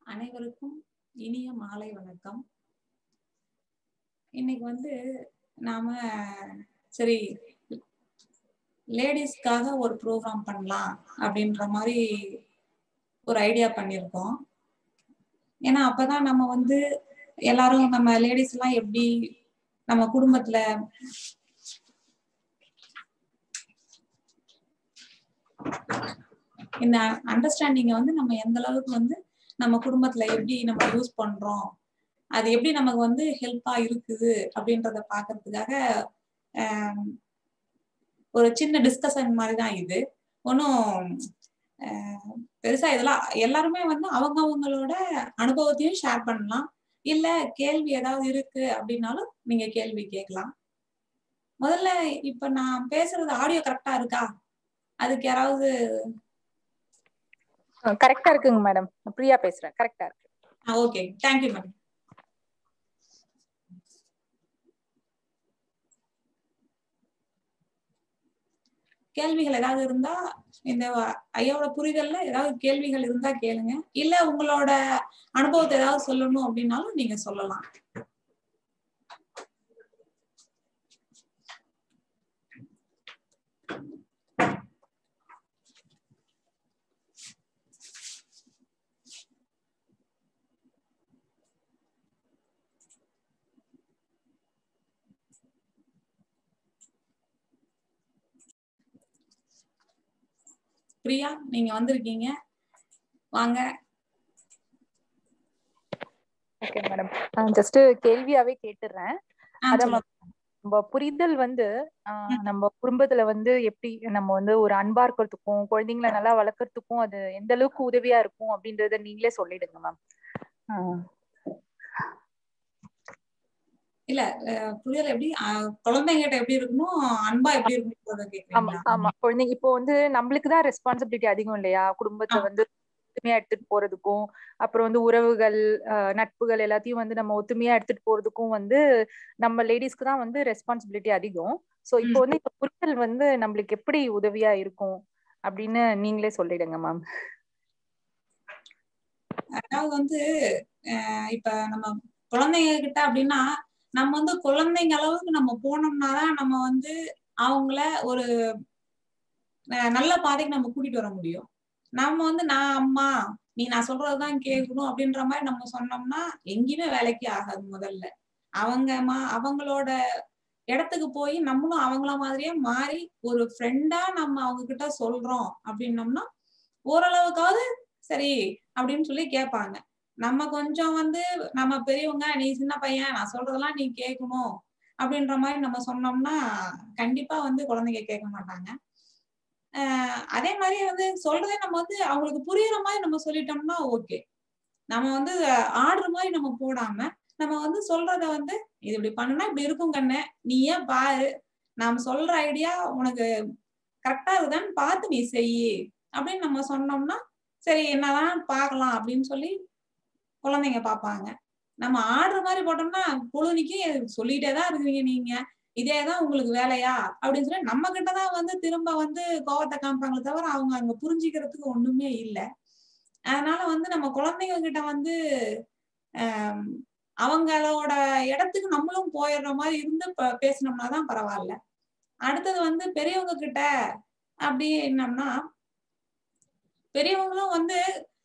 அனைவருக்கும் இனிய மாலை வணக்கம் இன்னைக்கு வந்து நாம சரி லேடிஸ்க்காக ஒரு ப்ரோக்ராம் பண்ணலாம் அப்படின்ற மாதிரி ஒரு ஐடியா பண்ணியிருக்கோம் ஏன்னா அப்பதான் நம்ம வந்து எல்லாரும் நம்ம லேடிஸ் எல்லாம் எப்படி நம்ம குடும்பத்துல இந்த அண்டர்ஸ்டாண்டிங்க வந்து நம்ம எந்த அளவுக்கு வந்து நம்ம குடும்பத்துல எப்படி நம்ம யூஸ் பண்றோம் அது எப்படி நமக்கு வந்து ஹெல்ப்பா இருக்குது அப்படின்றத பாக்குறதுக்காக ஒரு சின்ன டிஸ்கஷன் மாதிரி தான் இது ஒன்றும் பெருசா இதெல்லாம் எல்லாருமே வந்து அவங்க அவங்களோட அனுபவத்தையும் ஷேர் பண்ணலாம் இல்ல கேள்வி ஏதாவது இருக்கு அப்படின்னாலும் நீங்க கேள்வி கேட்கலாம் முதல்ல இப்ப நான் பேசுறது ஆடியோ கரெக்டா இருக்கா அதுக்கு யாராவது கரெக்டா இருக்குங்க மேடம் பிரியா பேசுறேன் கரெக்டா இருக்கு ஓகே தேங்க்யூ மேடம் கேள்விகள் ஏதாவது இருந்தா இந்த ஐயாவோட புரிதல்ல ஏதாவது கேள்விகள் இருந்தா கேளுங்க இல்ல உங்களோட அனுபவத்தை ஏதாவது சொல்லணும் அப்படின்னாலும் நீங்க சொல்லலாம் பிரியா நீங்க வந்திருக்கீங்க வாங்க ஓகே மேடம் ஜஸ்ட் கேள்வியாவே கேட்டுறேன் அத நம்ம புரிதல் வந்து நம்ம குடும்பத்துல வந்து எப்படி நம்ம வந்து ஒரு அன்பா இருக்கிறதுக்கும் குழந்தைங்களை நல்லா வளர்க்கறதுக்கும் அது எந்த அளவுக்கு உதவியா இருக்கும் அப்படின்றத நீங்களே சொல்லிடுங்க மேம் இல்ல புரியல எப்படி குழந்தைங்கிட்ட எப்படி இருக்கணும் அன்பா எப்படி இருக்கணும் ஆமா குழந்தைங்க இப்போ வந்து நம்மளுக்கு தான் ரெஸ்பான்சிபிலிட்டி அதிகம் இல்லையா குடும்பத்தை வந்து ஒத்துமையா எடுத்துட்டு போறதுக்கும் அப்புறம் வந்து உறவுகள் நட்புகள் எல்லாத்தையும் வந்து நம்ம ஒத்துமையா எடுத்துட்டு போறதுக்கும் வந்து நம்ம லேடிஸ்க்கு தான் வந்து ரெஸ்பான்சிபிலிட்டி அதிகம் சோ இப்போ வந்து இந்த புரிதல் வந்து நம்மளுக்கு எப்படி உதவியா இருக்கும் அப்படின்னு நீங்களே சொல்லிடுங்க மேம் அதாவது வந்து இப்ப நம்ம குழந்தைங்க கிட்ட அப்படின்னா நம்ம வந்து குழந்தைங்க அளவுக்கு நம்ம போனோம்னா தான் நம்ம வந்து அவங்கள ஒரு நல்ல பாதைக்கு நம்ம கூட்டிட்டு வர முடியும் நம்ம வந்து நான் அம்மா நீ நான் சொல்றதுதான் கேட்கணும் அப்படின்ற மாதிரி நம்ம சொன்னோம்னா எங்கேயுமே வேலைக்கு ஆகாது முதல்ல அவங்க மா அவங்களோட இடத்துக்கு போய் நம்மளும் அவங்கள மாதிரியே மாறி ஒரு ஃப்ரெண்டா நம்ம அவங்க கிட்ட சொல்றோம் அப்படின்னோம்னா ஓரளவுக்காவது சரி அப்படின்னு சொல்லி கேட்பாங்க நம்ம கொஞ்சம் வந்து நம்ம பெரியவங்க நீ சின்ன பையன் நான் சொல்றதெல்லாம் நீ கேட்கணும் அப்படின்ற மாதிரி நம்ம சொன்னோம்னா கண்டிப்பா வந்து குழந்தைங்க கேட்க மாட்டாங்க ஆஹ் அதே மாதிரி வந்து சொல்றதே நம்ம வந்து அவங்களுக்கு புரியுற மாதிரி நம்ம சொல்லிட்டோம்னா ஓகே நம்ம வந்து ஆடுற மாதிரி நம்ம போடாம நம்ம வந்து சொல்றத வந்து இது இப்படி பண்ணுனா இப்படி இருக்கும் கண்ணு நீயே பாரு நாம சொல்ற ஐடியா உனக்கு கரெக்டா இருக்குதான்னு பார்த்து நீ செய்யி அப்படின்னு நம்ம சொன்னோம்னா சரி என்னதான் பார்க்கலாம் அப்படின்னு சொல்லி குழந்தைங்க பார்ப்பாங்க நம்ம ஆடுற மாதிரி போட்டோம்னா பொழுதுனிக்கு சொல்லிட்டே தான் இருக்குவீங்க நீங்க இதேதான் உங்களுக்கு வேலையா அப்படின்னு சொல்லி நம்ம கிட்டதான் வந்து திரும்ப வந்து கோவத்தை காமிப்பாங்களே தவிர அவங்க அங்க புரிஞ்சுக்கிறதுக்கு ஒண்ணுமே இல்லை அதனால வந்து நம்ம குழந்தைங்க கிட்ட வந்து ஆஹ் அவங்களோட இடத்துக்கு நம்மளும் போயிடுற மாதிரி இருந்து பேசினோம்னா தான் பரவாயில்ல அடுத்தது வந்து பெரியவங்க கிட்ட அப்படி என்னம்னா பெரியவங்களும் வந்து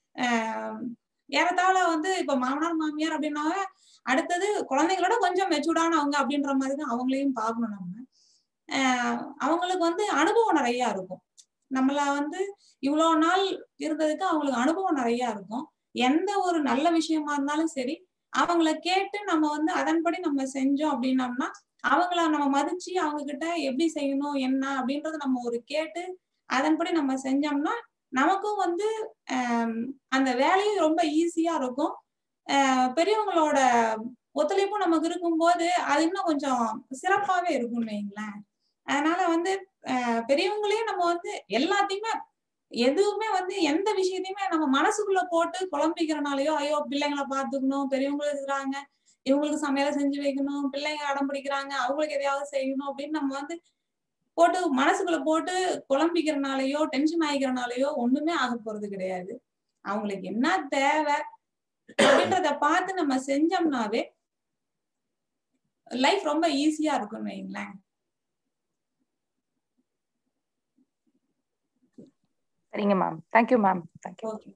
ஆஹ் ஏறத்தாழ வந்து இப்ப மாமனார் மாமியார் அப்படின்னா அடுத்தது குழந்தைங்களோட கொஞ்சம் மெச்சூர்டானவங்க அப்படின்ற மாதிரி தான் அவங்களையும் பார்க்கணும் நம்ம ஆஹ் அவங்களுக்கு வந்து அனுபவம் நிறைய இருக்கும் நம்மள வந்து இவ்வளவு நாள் இருந்ததுக்கு அவங்களுக்கு அனுபவம் நிறைய இருக்கும் எந்த ஒரு நல்ல விஷயமா இருந்தாலும் சரி அவங்கள கேட்டு நம்ம வந்து அதன்படி நம்ம செஞ்சோம் அப்படின்னம்னா அவங்கள நம்ம மதிச்சு அவங்க கிட்ட எப்படி செய்யணும் என்ன அப்படின்றத நம்ம ஒரு கேட்டு அதன்படி நம்ம செஞ்சோம்னா நமக்கும் வந்து அந்த வேலையும் ரொம்ப ஈஸியா இருக்கும் பெரியவங்களோட ஒத்துழைப்பும் நமக்கு இருக்கும்போது அது இன்னும் கொஞ்சம் சிறப்பாவே இருக்கும்னு வைங்களேன் அதனால வந்து பெரியவங்களையும் நம்ம வந்து எல்லாத்தையுமே எதுவுமே வந்து எந்த விஷயத்தையுமே நம்ம மனசுக்குள்ள போட்டு குழம்பிக்கிறனாலயோ ஐயோ பிள்ளைங்களை பாத்துக்கணும் பெரியவங்களும் இருக்கிறாங்க இவங்களுக்கு சமையலை செஞ்சு வைக்கணும் பிள்ளைங்க அடம் பிடிக்கிறாங்க அவங்களுக்கு எதையாவது செய்யணும் அப்படின்னு நம்ம வந்து போட்டு மனசுக்குள்ள போட்டு குழம்பிக்கிறனாலயோ டென்ஷன் ஆகிக்கிறனாலயோ ஒண்ணுமே ஆக போறது கிடையாது அவங்களுக்கு என்ன தேவை அப்படின்றத பார்த்து நம்ம செஞ்சோம்னாவே லைஃப் ரொம்ப ஈஸியா இருக்கும்னு வைங்களேன் சரிங்க ma'am thank you ma'am thank you okay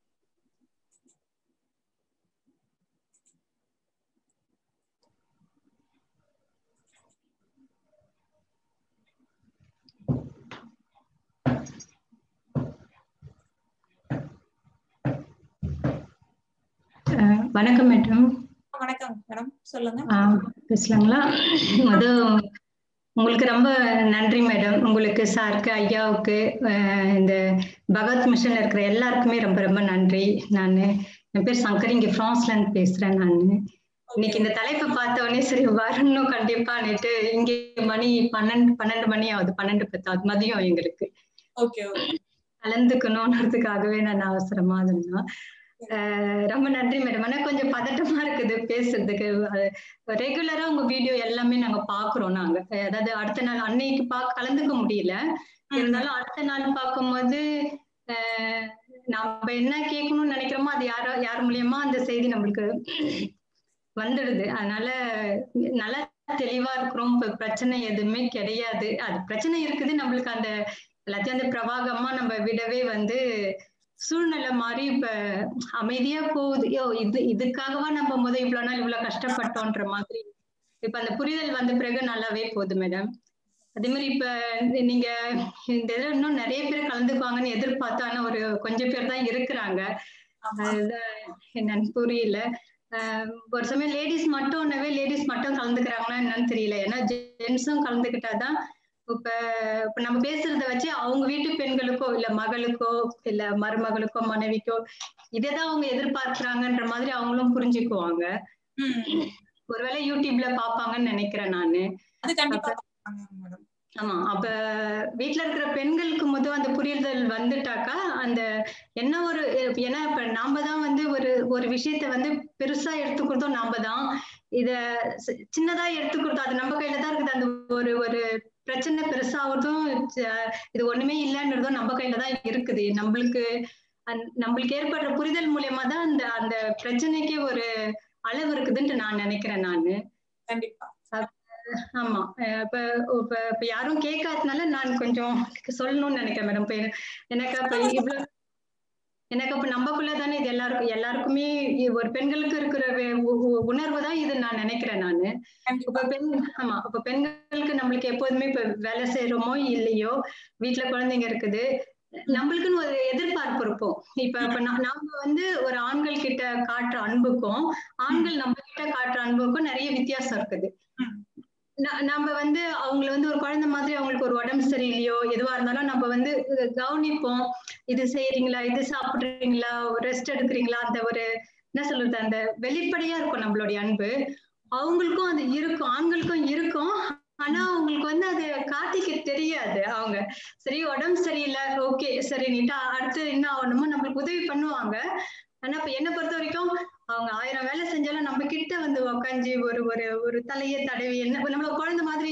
அஹ் வணக்கம் மேடம் வணக்கம் மேடம் சொல்லுங்க ஆஹ் பேசலாங்களா அது உங்களுக்கு ரொம்ப நன்றி மேடம் உங்களுக்கு சாருக்கு ஐயாவுக்கு அஹ் இந்த பகவத் மிஷன்ல இருக்கிற எல்லாருக்குமே ரொம்ப ரொம்ப நன்றி நான் என் பேர் சங்கர் இங்க பிரான்ஸ்ல இருந்து பேசுறேன் நான் இன்னைக்கு இந்த தலைப்பை பார்த்த உடனே சரி வரணும் கண்டிப்பான்னுட்டு இங்க மணி பன்னெண்டு பன்னெண்டு மணி ஆகுது பன்னெண்டு பத்தாவது மதியம் எங்களுக்கு ஓகே ஓகே கலந்துக்கணும்ன்றதுக்காகவே நான் அவசரமா இருந்தேன் அஹ் ரொம்ப நன்றி மேடம் ஆனா கொஞ்சம் பதட்டமா இருக்குது பேசுறதுக்கு ரெகுலரா உங்க வீடியோ எல்லாமே நாங்க பாக்குறோம் நாங்க அதாவது அடுத்த நாள் அன்னைக்கு பா கலந்துக்க முடியல இருந்தாலும் அடுத்த நாள் பார்க்கும்போது அஹ் நாம என்ன கேட்கணும்னு நினைக்கிறோமோ அது யாரோ யார் மூலியமா அந்த செய்தி நம்மளுக்கு வந்துடுது அதனால நல்லா தெளிவா இருக்கிறோம் இப்ப பிரச்சனை எதுவுமே கிடையாது அது பிரச்சனை இருக்குது நம்மளுக்கு அந்த எல்லாத்தையும் அந்த பிரவாகமா நம்ம விடவே வந்து சூழ்நிலை மாதிரி இப்ப அமைதியா போகுது யோ இது இதுக்காகவா நம்ம முத இவ்வளவு நாள் இவ்வளவு கஷ்டப்பட்டோன்ற மாதிரி இப்ப அந்த புரிதல் வந்த பிறகு நல்லாவே போகுது மேடம் அதே மாதிரி இப்ப நீங்க இந்த இதுல இன்னும் நிறைய பேர் கலந்துக்குவாங்கன்னு எதிர்பார்த்தா ஆனா ஒரு கொஞ்சம் பேர் தான் இருக்கிறாங்க அதுதான் என்னன்னு புரியல ஆஹ் ஒரு சமயம் லேடிஸ் மட்டும்னாவே லேடிஸ் மட்டும் கலந்துக்கிறாங்களா என்னன்னு தெரியல ஏன்னா ஜென்ஸும் கலந்துக்கிட்டாதான் இப்ப இப்ப நம்ம பேசுறத வச்சு அவங்க வீட்டு பெண்களுக்கோ இல்ல மகளுக்கோ இல்ல மருமகளுக்கோ மனைவிக்கோ இதைதான் அவங்க எதிர்பார்க்கிறாங்கன்ற மாதிரி அவங்களும் புரிஞ்சுக்குவாங்க ஒருவேளை யூடியூப்ல பாப்பாங்கன்னு நினைக்கிறேன் நானு அது கண்டிப்பா மேடம் ஆமா அப்ப வீட்டுல இருக்கிற பெண்களுக்கு முதல் அந்த புரிதல் வந்துட்டாக்கா அந்த என்ன ஒரு ஏன்னா இப்ப நாம தான் வந்து ஒரு ஒரு விஷயத்த வந்து பெருசா எடுத்துக்கிறதும் நாம தான் இத சின்னதா எடுத்துக்கிறதும் அது நம்ம கையில தான் இருக்குது அந்த ஒரு ஒரு பிரச்சனை பெருசாகிறதும் இது ஒண்ணுமே இல்லைன்றதும் நம்ம கையில தான் இருக்குது நம்மளுக்கு நம்மளுக்கு ஏற்படுற புரிதல் மூலியமா தான் அந்த அந்த பிரச்சனைக்கு ஒரு அளவு இருக்குதுன்ட்டு நான் நினைக்கிறேன் நானு கண்டிப்பா ஆமா இப்ப இப்ப இப்ப யாரும் கேட்காதனால நான் கொஞ்சம் சொல்லணும்னு நினைக்கிறேன் மேடம் இப்ப எனக்கு அப்ப இவ்வளவு எனக்கு அப்ப நம்பக்குள்ள தானே இது எல்லாருக்கும் எல்லாருக்குமே ஒரு பெண்களுக்கு இருக்கிற உணர்வு தான் இது நான் நினைக்கிறேன் நானு இப்ப பெண் ஆமா இப்ப பெண்களுக்கு நம்மளுக்கு எப்போதுமே இப்ப வேலை செய்யறோமோ இல்லையோ வீட்டுல குழந்தைங்க இருக்குது நம்மளுக்குன்னு ஒரு எதிர்பார்ப்பு இருப்போம் இப்ப இப்ப நாம வந்து ஒரு ஆண்கள் கிட்ட காட்டுற அன்புக்கும் ஆண்கள் நம்ம கிட்ட காட்டுற அன்புக்கும் நிறைய வித்தியாசம் இருக்குது நம்ம வந்து அவங்களை வந்து ஒரு குழந்தை மாதிரி அவங்களுக்கு ஒரு உடம்பு சரியில்லையோ எதுவா இருந்தாலும் நம்ம வந்து கவனிப்போம் இது செய்யறீங்களா இது சாப்பிடுறீங்களா ரெஸ்ட் எடுக்கிறீங்களா அந்த ஒரு என்ன சொல்றது அந்த வெளிப்படையா இருக்கும் நம்மளுடைய அன்பு அவங்களுக்கும் அது இருக்கும் ஆண்களுக்கும் இருக்கும் ஆனா அவங்களுக்கு வந்து அது காட்டிக்க தெரியாது அவங்க சரி உடம்பு சரியில்லை ஓகே சரி நீட்டா அடுத்து என்ன ஆகணுமோ நம்மளுக்கு உதவி பண்ணுவாங்க ஆனா இப்ப என்ன பொறுத்த வரைக்கும் அவங்க ஆயிரம் வேலை செஞ்சாலும் நம்ம கிட்ட வந்து உக்காஞ்சி ஒரு ஒரு ஒரு தலைய தடவி என்ன நம்மள குழந்தை மாதிரி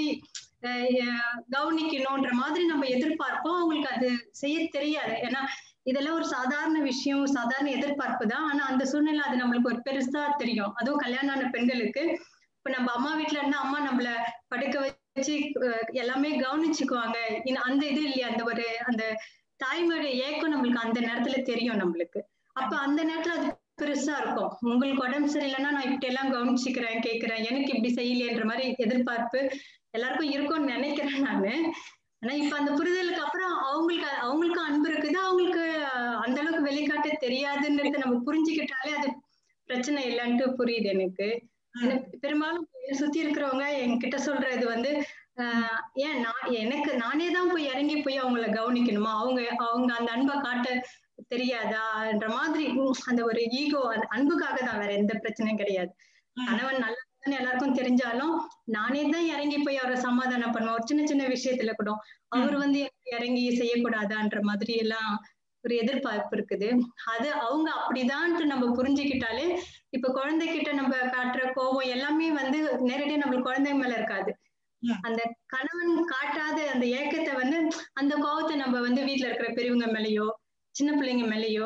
கவனிக்கணும்ன்ற மாதிரி நம்ம எதிர்பார்ப்போம் அவங்களுக்கு அது செய்ய தெரியாது ஏன்னா இதெல்லாம் ஒரு சாதாரண விஷயம் சாதாரண எதிர்பார்ப்பு தான் ஆனா அந்த சூழ்நிலை அது நம்மளுக்கு ஒரு பெருசா தெரியும் அதுவும் கல்யாணம் ஆன பெண்களுக்கு இப்ப நம்ம அம்மா வீட்டுல இருந்தா அம்மா நம்மள படுக்க வச்சு எல்லாமே கவனிச்சுக்குவாங்க அந்த இது இல்லையா அந்த ஒரு அந்த தாய்மொழி ஏக்கம் நம்மளுக்கு அந்த நேரத்துல தெரியும் நம்மளுக்கு அப்ப அந்த நேரத்துல அது பெருசா இருக்கும் உங்களுக்கு உடம்பு சரியில்லைன்னா நான் இப்படி எல்லாம் கவனிச்சுக்கிறேன் கேட்கிறேன் எனக்கு இப்படி செய்யலையன்ற மாதிரி எதிர்பார்ப்பு எல்லாருக்கும் இருக்கும்னு நினைக்கிறேன் நானு ஆனா இப்ப அந்த புரிதலுக்கு அப்புறம் அவங்களுக்கு அவங்களுக்கும் அன்பு இருக்குது அவங்களுக்கு அந்த அளவுக்கு வெளிக்காட்ட தெரியாதுன்றத நம்ம புரிஞ்சுக்கிட்டாலே அது பிரச்சனை இல்லைன்ட்டு புரியுது எனக்கு பெரும்பாலும் சுத்தி இருக்கிறவங்க என்கிட்ட சொல்றது வந்து ஆஹ் ஏன் நான் எனக்கு நானே தான் போய் இறங்கி போய் அவங்கள கவனிக்கணுமா அவங்க அவங்க அந்த அன்பை காட்ட தெரியாதான்ற மாதிரி அந்த ஒரு ஈகோ அன்புக்காக தான் வேற எந்த பிரச்சனையும் கிடையாது கணவன் நல்லதுன்னு எல்லாருக்கும் தெரிஞ்சாலும் நானே தான் இறங்கி போய் அவரை சமாதானம் பண்ணுவோம் ஒரு சின்ன சின்ன விஷயத்துல கூட அவர் வந்து இறங்கி செய்யக்கூடாதான்ற மாதிரி எல்லாம் ஒரு எதிர்பார்ப்பு இருக்குது அது அவங்க அப்படிதான்ட்டு நம்ம புரிஞ்சுக்கிட்டாலே இப்ப குழந்தைகிட்ட நம்ம காட்டுற கோபம் எல்லாமே வந்து நேரடியா நம்ம குழந்தை மேல இருக்காது அந்த கணவன் காட்டாத அந்த ஏக்கத்தை வந்து அந்த கோபத்தை நம்ம வந்து வீட்டுல இருக்கிற பெரியவங்க மேலயோ சின்ன பிள்ளைங்க மேலயோ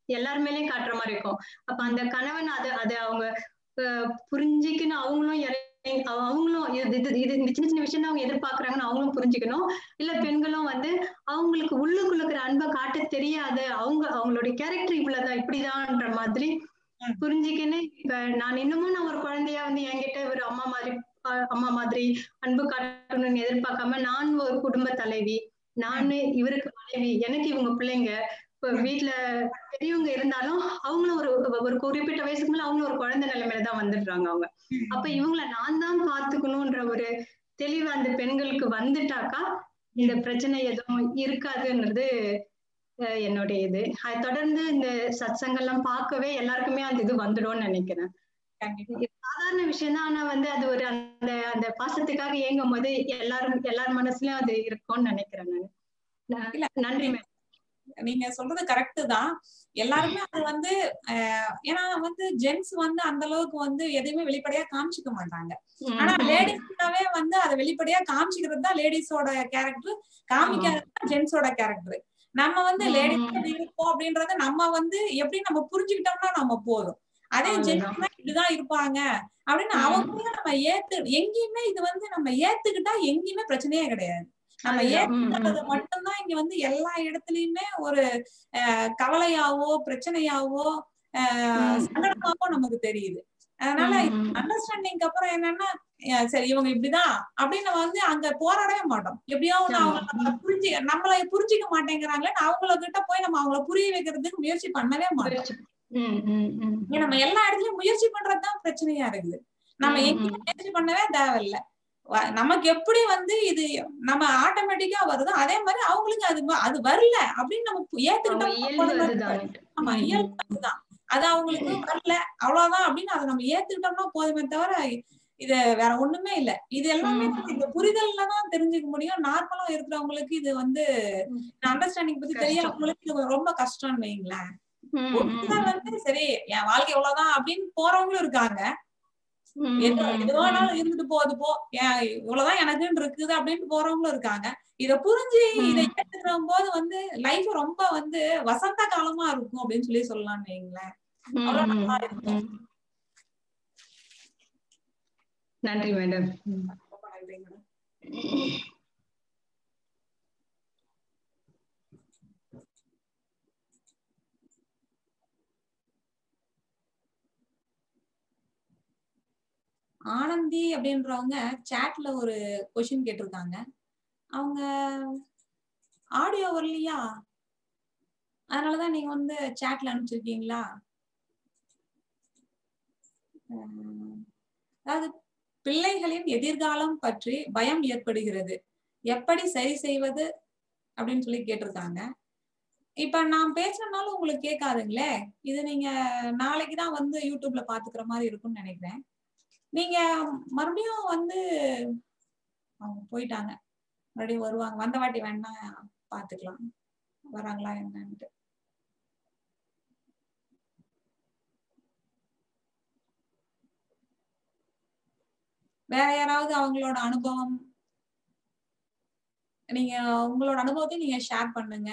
எல்லார் மேலயும் காட்டுற மாதிரி இருக்கும் அப்ப அந்த கணவன் அது அது அவங்க அஹ், புரிஞ்சுக்கணும் அவங்களும் இறங்கி அவ- அவங்களும் இது இது இது இந்த சின்ன சின்ன விஷயம் தான் அவங்க எதிர்பார்க்கறாங்கன்னு அவங்களும் புரிஞ்சுக்கணும் இல்ல பெண்களும் வந்து அவங்களுக்கு உள்ளுக்குள்ள இருக்கிற அன்பை காட்ட தெரியாது அவங்க அவங்களுடைய கேரக்டர் இவ்வளவுதான் இப்படிதான்ற மாதிரி ம். புரிஞ்சுக்கின்னு இப்ப நான் இன்னமும் நான் ஒரு குழந்தையா வந்து என்கிட்ட ஒரு அம்மா மாதிரி அஹ் அம்மா மாதிரி அன்பு காட்டணும்னு எதிர்பார்க்காம நான் ஒரு குடும்ப தலைவி நானு இவருக்கு மனைவி எனக்கு இவங்க பிள்ளைங்க இப்ப வீட்டுல பெரியவங்க இருந்தாலும் அவங்களும் ஒரு ஒரு குறிப்பிட்ட வயசுக்கு மேல அவங்களும் ஒரு குழந்தை நிலைமையில தான் வந்துடுறாங்க அவங்க அப்ப இவங்கள நான் தான் பாத்துக்கணும்ன்ற ஒரு தெளிவு அந்த பெண்களுக்கு வந்துட்டாக்கா இந்த பிரச்சனை எதுவும் இருக்காதுன்றது அஹ், என்னுடைய இது அது தொடர்ந்து இந்த சத்சங்கெல்லாம் பார்க்கவே எல்லாருக்குமே அந்த இது வந்துடும்னு நினைக்கிறேன் கண்டிப்பா இது சாதாரண விஷயம் தான் ஆனா வந்து அது ஒரு அந்த அந்த பாசத்துக்காக ஏங்கும் போது எல்லாரும் எல்லார் மனசுலயும் அது இருக்கும்னு நினைக்கிறேன் நான் இல்ல. நன்றி மேம் நீங்க சொல்றது கரெக்ட் தான் எல்லாருமே அது வந்து அஹ், ஏன்னா வந்து ஜென்ஸ் வந்து அந்த அளவுக்கு வந்து எதையுமே வெளிப்படையா காமிச்சிக்க மாட்டாங்க ஆனா லேடிஸ்னாவே வந்து அதை வெளிப்படையா காமிச்சிக்கிறது தான் லேடிஸோட கேரக்டர் காமிக்கிறது தான் ஜென்ஸோட கேரக்டர் நம்ம வந்து ம். லேடிஸ் இருப்போம் அப்படின்றத நம்ம வந்து எப்படி நம்ம புரிஞ்சுக்கிட்டோம்னா நம்ம போதும் அதே அவ்வளவுதான். ஜென்ஸ் இப்படிதான் இருப்பாங்க அப்படின்னு ம். அவங்களையும் நம்ம ஏத்து எங்கேயுமே இது வந்து நம்ம ஏத்துக்கிட்டா எங்கேயுமே பிரச்சனையே கிடையாது நம்ம அதுதான். ம், ம். ஏத்துக்கிறது மட்டும்தான் இங்க வந்து எல்லா இடத்துலயுமே ஒரு அஹ், கவலையாவோ பிரச்சனையாவோ அஹ், ம். சங்கடமாவோ நமக்கு தெரியுது அதனால ம், ம். அண்டர்ஸ்டாண்டிங்க்கு அப்புறம் என்னன்னா அஹ் சரி இவங்க இப்படிதான் அப்படின்னு நம்ம வந்து அங்க போராடவே மாட்டோம் எப்படியோ ஒண்ணு ஆமா. அவங்க நம்மள புரிஞ்சு நம்மள புரிஞ்சுக்க மாட்டேங்கிறாங்களேன்னு அவங்கள கிட்ட போய் நம்ம அவங்கள புரிய வைக்கிறதுக்கு முயற்சி பண்ணவே மாட்டோம் ம், ம், ம். இங்க நம்ம எல்லா இடத்துலயும் முயற்சி பண்றதுதான் பிரச்சனையா இருக்குது நம்ம ம், எங்கேயும் முயற்சி பண்ணவே தேவையில்ல வ- நமக்கு எப்படி வந்து இது நம்ம ஆட்டோமேட்டிக்கா வருதோ அதே மாதிரி அவங்களுக்கு அது வ- அது வரல அப்படின்னு நம்ம பு- அவங்க ஏத்துக்கிட்டோம்னா இயல்பு போதும். அதுதான் ஆமா ம், ம். இயல்பு அதுதான் அது அவங்களுக்கு வரல அவ்வளவுதான் அப்படின்னு அதை நம்ம ஏத்துக்கிட்டோம்னா போதுமே தவிர இது வேற ஒண்ணுமே இல்ல இது எல்லாமே ம். நம்ம இந்த புரிதல்ல தான் தெரிஞ்சுக்க முடியும் நார்மலா இருக்கிறவங்களுக்கு இது வந்து ம். அண்டர்ஸ்டாண்டிங் பத்தி கஷ்டம். தெரியாதவங்களுக்கு இது ரொம்ப கஷ்டம்னு வைங்களேன் ம், ஒரு ம். சிலர் வந்து சரி என் வாழ்க்கை இவ்வளவுதான் அப்படின்னு போறவங்களும் இருக்காங்க ம், எது ம், எது வேணாலும் இருந்துட்டு போகுது போ ஏன் இவ்வளவுதான் எனக்குன்னு இருக்குது அப்படின்னு போறவங்களும் இருக்காங்க இத புரிஞ்சு ம். இதை ஏத்துக்கிற போது வந்து லைஃப் ரொம்ப வந்து வசந்த காலமா இருக்கும் அப்படின்னு சொல்லி சொல்லலாம்னு வைங்களேன் ம், அவ்வளவு ம், நல்லா இருக்கும் ம். நன்றி மேடம் ரொம்ப நன்றி மேடம் ஆனந்தி அப்படின்றவங்க சாட்ல ஒரு கொஸ்டின் கேட்டிருக்காங்க அவங்க ஆடியோ வரலையா அதனாலதான் நீங்க வந்து சாட்ல அனுப்பிச்சிருக்கீங்களா உம், அதாவது பிள்ளைகளின் எதிர்காலம் பற்றி பயம் ஏற்படுகிறது எப்படி சரி செய்வது அப்படின்னு சொல்லி கேட்டிருக்காங்க இப்ப நான் பேசுறதுனால உங்களுக்கு கேட்காதுங்களே இது நீங்க நாளைக்கு தான் வந்து யூடியூப்ல பாத்துக்கிற மாதிரி இருக்கும்னு நினைக்கிறேன் நீங்க மறுபடியும் வந்து அவங்க போயிட்டாங்க மறுபடியும் வருவாங்க வந்த வாட்டி வேணா பாத்துக்கலாம் வராங்களா என்னன்ட்டு வேற யாராவது அவங்களோட அனுபவம் நீங்க உங்களோட அனுபவத்தையும் நீங்க ஷேர் பண்ணுங்க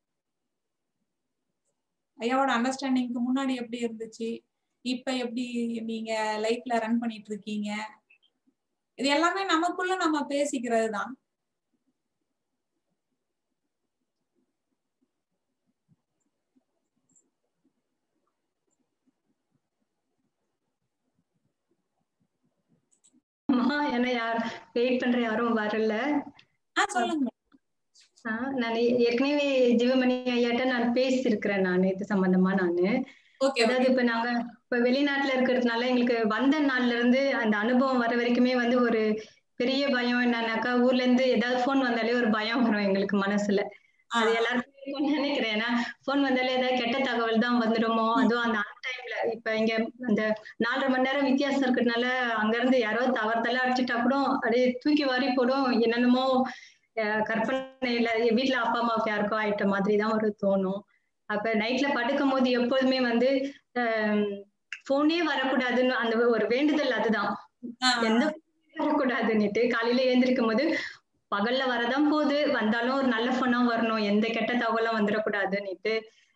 ஐயாவோட அண்டர்ஸ்டாண்டிங்க்கு முன்னாடி எப்படி இருந்துச்சு இப்ப எப்படி நீங்க லைஃப்ல ரன் பண்ணிட்டு இருக்கீங்க இது எல்லாமே நமக்குள்ள நம்ம பேசிக்கிறது தான் ஆமா ஏன்னா யார் வெயிட் பண்ற யாரும் வரல ஆஹ் சொல்லுங்க ஆஹ் நான் ஏற்கனவே ஜீவமணி ஐயாட்ட நான் பேசியிருக்கிறேன் நான் இது சம்பந்தமா நானு ஓகே அதாவது இப்ப நாங்க இப்ப வெளிநாட்டுல இருக்கிறதுனால எங்களுக்கு வந்த நாள்ல இருந்து அந்த அனுபவம் வர வரைக்குமே வந்து ஒரு பெரிய பயம் என்னன்னாக்கா ஊர்ல இருந்து ஏதாவது போன் வந்தாலே ஒரு பயம் வரும் எங்களுக்கு மனசுல அது எல்லாருக்கும் இருக்கும்னு நினைக்கிறேன் ஏன்னா போன் வந்தாலே ஏதாவது கெட்ட தகவல் தான் வந்துடுமோ அதுவும் அந்த டைம்ல இப்ப இங்க அந்த நாலரை மணி நேரம் வித்தியாசம் இருக்கிறதுனால அங்க இருந்து யாரோ தவறுதலா அடிச்சுட்டா கூட அப்படியே தூக்கி வாரி போடும் என்னென்னமோ அஹ் கற்பனையில வீட்டுல அப்பா அம்மாவுக்கு யாருக்கோ ஆயிட்ட மாதிரி தான் ஒரு தோணும் அப்ப நைட்ல படுக்கும் போது எப்போதுமே வந்து போனே வரக்கூடாதுன்னு அந்த ஒரு வேண்டுதல் அதுதான் எந்த வரக்கூடாதுன்னுட்டு காலையில எழுந்திருக்கும் போது பகல்ல வரதான் போகுது வந்தாலும் ஒரு நல்ல பொண்ணா வரணும் எந்த கெட்ட தகவலும் வந்துடக்கூடாதுன்னுட்டு